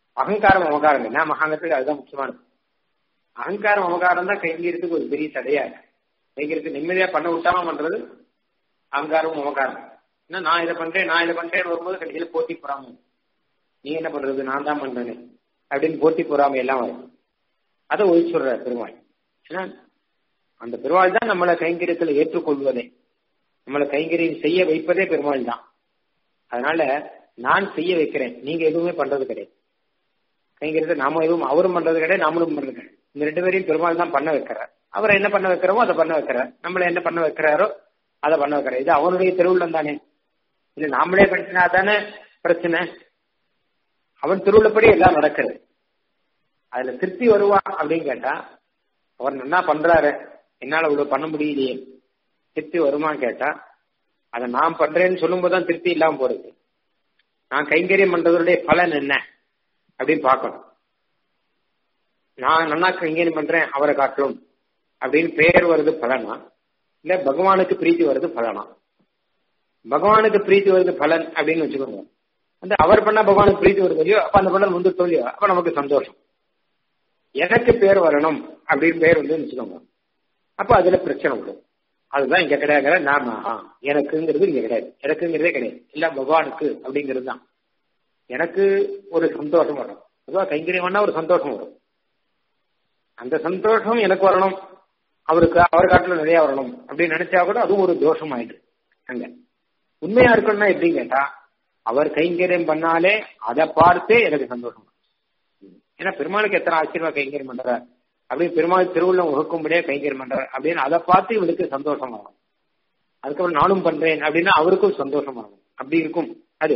அகங்காரம் மமகாரம் என்ன மகாங்கத்துக்கு அதுதான் முக்கியமானது அகங்காரம் மமகாரம் தான் கைங்கரியத்துக்கு ஒரு பெரிய தடையா இருக்கு கைங்கரியத்துக்கு நிம்மதியா பண்ண விட்டாம பண்றது அகங்காரம் மமகாரம் ஏன்னா நான் இதை பண்றேன் நான் இதை பண்றேன்னு வரும்போது கடைசியில போட்டி போறாம நீ என்ன பண்றது நான் தான் பண்றேனே அப்படின்னு போட்டி போறாம எல்லாம் வரும் அதை ஒழிச்சு சொல்ற பெருமாள் ஏன்னா அந்த பெருமாள் தான் நம்மளை கைங்கரியத்துல ஏற்றுக்கொள்வதே நம்மளை கைங்கரியம் செய்ய வைப்பதே பெருமாள் தான் அதனால நான் செய்ய வைக்கிறேன் நீங்க எதுவுமே பண்றது கிடையாது கைங்கரியத்தை நாம எதுவும் அவரும் பண்றது கிடையாது நாமளும் பண்றது கிடையாது இந்த ரெண்டு பேரையும் பெருமாள் தான் பண்ண வைக்கிறார் அவரை என்ன பண்ண வைக்கிறோமோ அதை பண்ண வைக்கிறார் நம்மள என்ன பண்ண வைக்கிறாரோ அதை பண்ண வைக்கிறார் இது அவனுடைய திருவுள்ளம் தானே இல்ல நாமளே பண்ணினா தானே பிரச்சனை அவன் திருவுள்ளப்படி எல்லாம் நடக்கிறது அதுல திருப்தி வருவான் அப்படின்னு கேட்டா அவர் நல்லா பண்றாரு என்னால இவ்வளவு பண்ண முடியலையே திருப்தி வருமான்னு கேட்டா அதை நான் பண்றேன்னு சொல்லும்போது தான் திருப்தி இல்லாம போறது நான் கைங்கரியம் பண்றதுடைய பலன் என்ன அப்படின்னு பார்க்கணும் நான் நல்லா கைங்கரியம் பண்றேன் அவரை காட்டலும் அப்படின்னு பேர் வருது பலனா இல்ல பகவானுக்கு பிரீத்தி வருது பலனா பகவானுக்கு பிரீத்தி வருது பலன் அப்படின்னு வச்சுக்கோங்க அந்த அவர் பண்ணா பகவானுக்கு பிரீத்தி வருது இல்லையோ அப்ப அந்த பலன் வந்து இல்லையோ அப்ப நமக்கு சந்தோஷம் எனக்கு பேர் வரணும் அப்படின்னு பேர் வந்து வச்சுக்கோங்க அப்ப அதுல பிரச்சனை வரும் அதுதான் இங்க கிடையாது நாம எனக்குங்கிறது இங்க கிடையாது எனக்குங்கிறதே கிடையாது இல்ல பகவானுக்கு அப்படிங்கிறது தான் எனக்கு ஒரு சந்தோஷம் வரும் அதுவா கைங்கரியம்னா ஒரு சந்தோஷம் வரும் அந்த சந்தோஷம் எனக்கு வரணும் அவருக்கு அவர் காட்டில் நிறைய வரணும் அப்படின்னு நினைச்சா கூட அதுவும் ஒரு தோஷம் ஆயிடுது அங்க உண்மையா இருக்கணும்னா எப்படின்னு கேட்டா அவர் கைங்கரியம் பண்ணாலே அதை பார்த்தே எனக்கு சந்தோஷம் ஏன்னா பெருமாளுக்கு எத்தனை ஆச்சரியமா கைங்கரியம் பண்றார் அப்படின்னு பெருமாள் திருவுள்ளம் உகக்கும்படியா கைங்கரியம் பண்றார் அப்படின்னு அதை பார்த்து இவனுக்கு சந்தோஷம் ஆகும் அதுக்கப்புறம் நானும் பண்றேன் அப்படின்னா அவருக்கும் சந்தோஷம் ஆகும் அப்படி இருக்கும் அது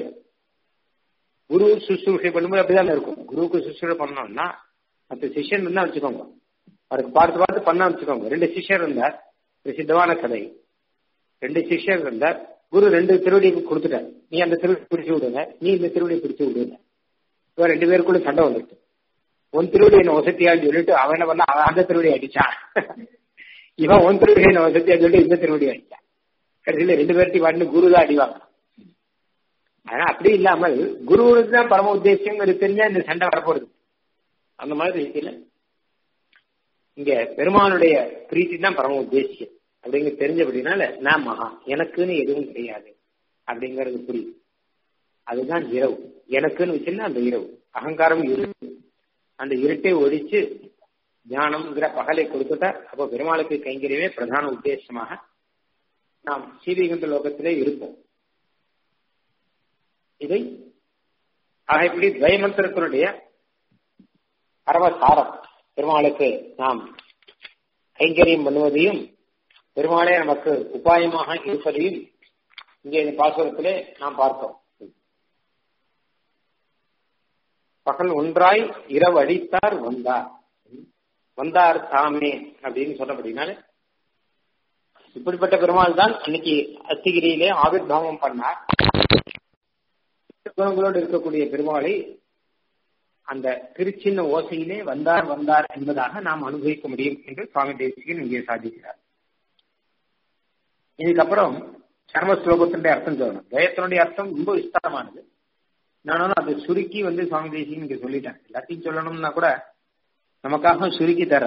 குரு சுசுரூஷை பண்ணும்போது அப்படிதான் இருக்கும் குருவுக்கு சுசுரூஷை பண்ணோம்னா மற்ற சிஷ்யன் இருந்தா வச்சுக்கோங்க அவருக்கு பார்த்து பார்த்து பண்ண வச்சுக்கோங்க ரெண்டு சிஷ்யர் இருந்தார் பிரசித்தமான கதை ரெண்டு சிஷ்யர் இருந்தார் குரு ரெண்டு திருவடி கொடுத்துட்டார் நீ அந்த திருவடி பிடிச்சு விடுங்க நீ இந்த திருவடியை பிடிச்சு விடுங்க இவன் ரெண்டு பேருக்குள்ள சண்டை வந்துட்டு உன் திருவடி என்ன வசதியான்னு சொல்லிட்டு அவன் என்ன பண்ணா அவன் அந்த திருவடி அடிச்சான் இவன் உன் திருவடி என்ன வசதியா சொல்லிட்டு இந்த திருவடி அடிச்சான் கடைசியில ரெண்டு பேர்த்தையும் வாட்டு குரு தான் அடிவாங்க ஆனா அப்படி இல்லாமல் குருவுக்கு தான் பரம உத்தேசியம் தெரிஞ்சா இந்த சண்டை வரப்போறது அந்த மாதிரி ரீதியில இங்க பெருமானுடைய பிரீத்தி தான் பரம உத்தேசியம் அப்படிங்க தெரிஞ்சபடினால நான் மகா எனக்குன்னு எதுவும் கிடையாது அப்படிங்கறது புரியுது அதுதான் இரவு எனக்குன்னு வச்சுன்னா அந்த இரவு அகங்காரம் இருட்டு அந்த இருட்டை ஒழிச்சு ஞானம்ங்கிற பகலை கொடுத்துட்டா அப்போ பெருமாளுக்கு கைங்கரியமே பிரதான உத்தேசமாக நாம் சீவிகந்த லோகத்திலே இருப்போம் இதை ஆக இப்படி துவயமந்திரத்தினுடைய பரமசாரம் பெருமாளுக்கு நாம் கைங்கரியம் பண்ணுவதையும் பெருமாளே நமக்கு உபாயமாக இருப்பதையும் இங்கே இந்த பாசுரத்திலே நாம் பார்த்தோம் பகல் ஒன்றாய் இரவு அடித்தார் வந்தார் வந்தார் தாமே அப்படின்னு சொன்னபடினால இப்படிப்பட்ட பெருமாள் தான் அன்னைக்கு அத்திகிரியிலே ஆவிர்வாவம் பண்ணார் குணங்களோடு இருக்கக்கூடிய பெருமாளை அந்த திருச்சின்ன ஓசையிலே வந்தார் வந்தார் என்பதாக நாம் அனுபவிக்க முடியும் என்று சுவாமி தேசிகன் இங்கே சாதிக்கிறார் இதுக்கப்புறம் சர்ம ஸ்லோகத்தினுடைய அர்த்தம் சொல்லணும் துவயத்தினுடைய அர்த்தம் ரொம்ப விஸ்தாரமானது நானும் அதை சுருக்கி வந்து சுவாமி தேசிகன் இங்க சொல்லிட்டேன் எல்லாத்தையும் சொல்லணும்னா கூட நமக்காக சுருக்கி தர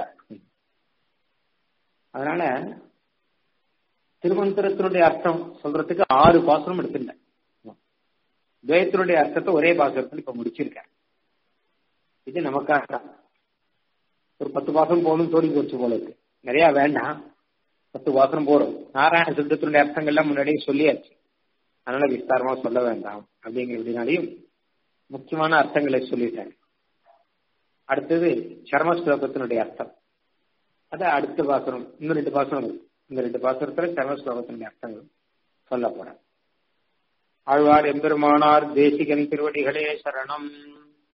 அதனால திருமந்திரத்தினுடைய அர்த்தம் சொல்றதுக்கு ஆறு பாசனம் எடுத்துட்டேன் துவயத்தினுடைய அர்த்தத்தை ஒரே பாசனத்தில் இப்ப முடிச்சிருக்கேன் இது நமக்காக தான் ஒரு பத்து பாசனம் போகணும் தோடி போச்சு போல இருக்கு நிறைய வேண்டாம் பத்து பாசனம் போறோம் நாராயண சித்தத்தினுடைய அர்த்தங்கள்லாம் முன்னாடியே சொல்லியாச்சு அதனால விஸ்தாரமா சொல்ல வேண்டாம் அப்படிங்கிறதுனாலையும் முக்கியமான அர்த்தங்களை சொல்லிட்டேன் அடுத்தது சர்ம ஸ்லோகத்தினுடைய அர்த்தம் அது அடுத்த பாசனம் இன்னும் ரெண்டு பாசனம் இருக்கு இந்த ரெண்டு பாசனத்துல சர்ம ஸ்லோகத்தினுடைய அர்த்தங்கள் சொல்ல போறேன் ஆழ்வார் எம்பெருமானார் தேசிகன் திருவடிகளே சரணம்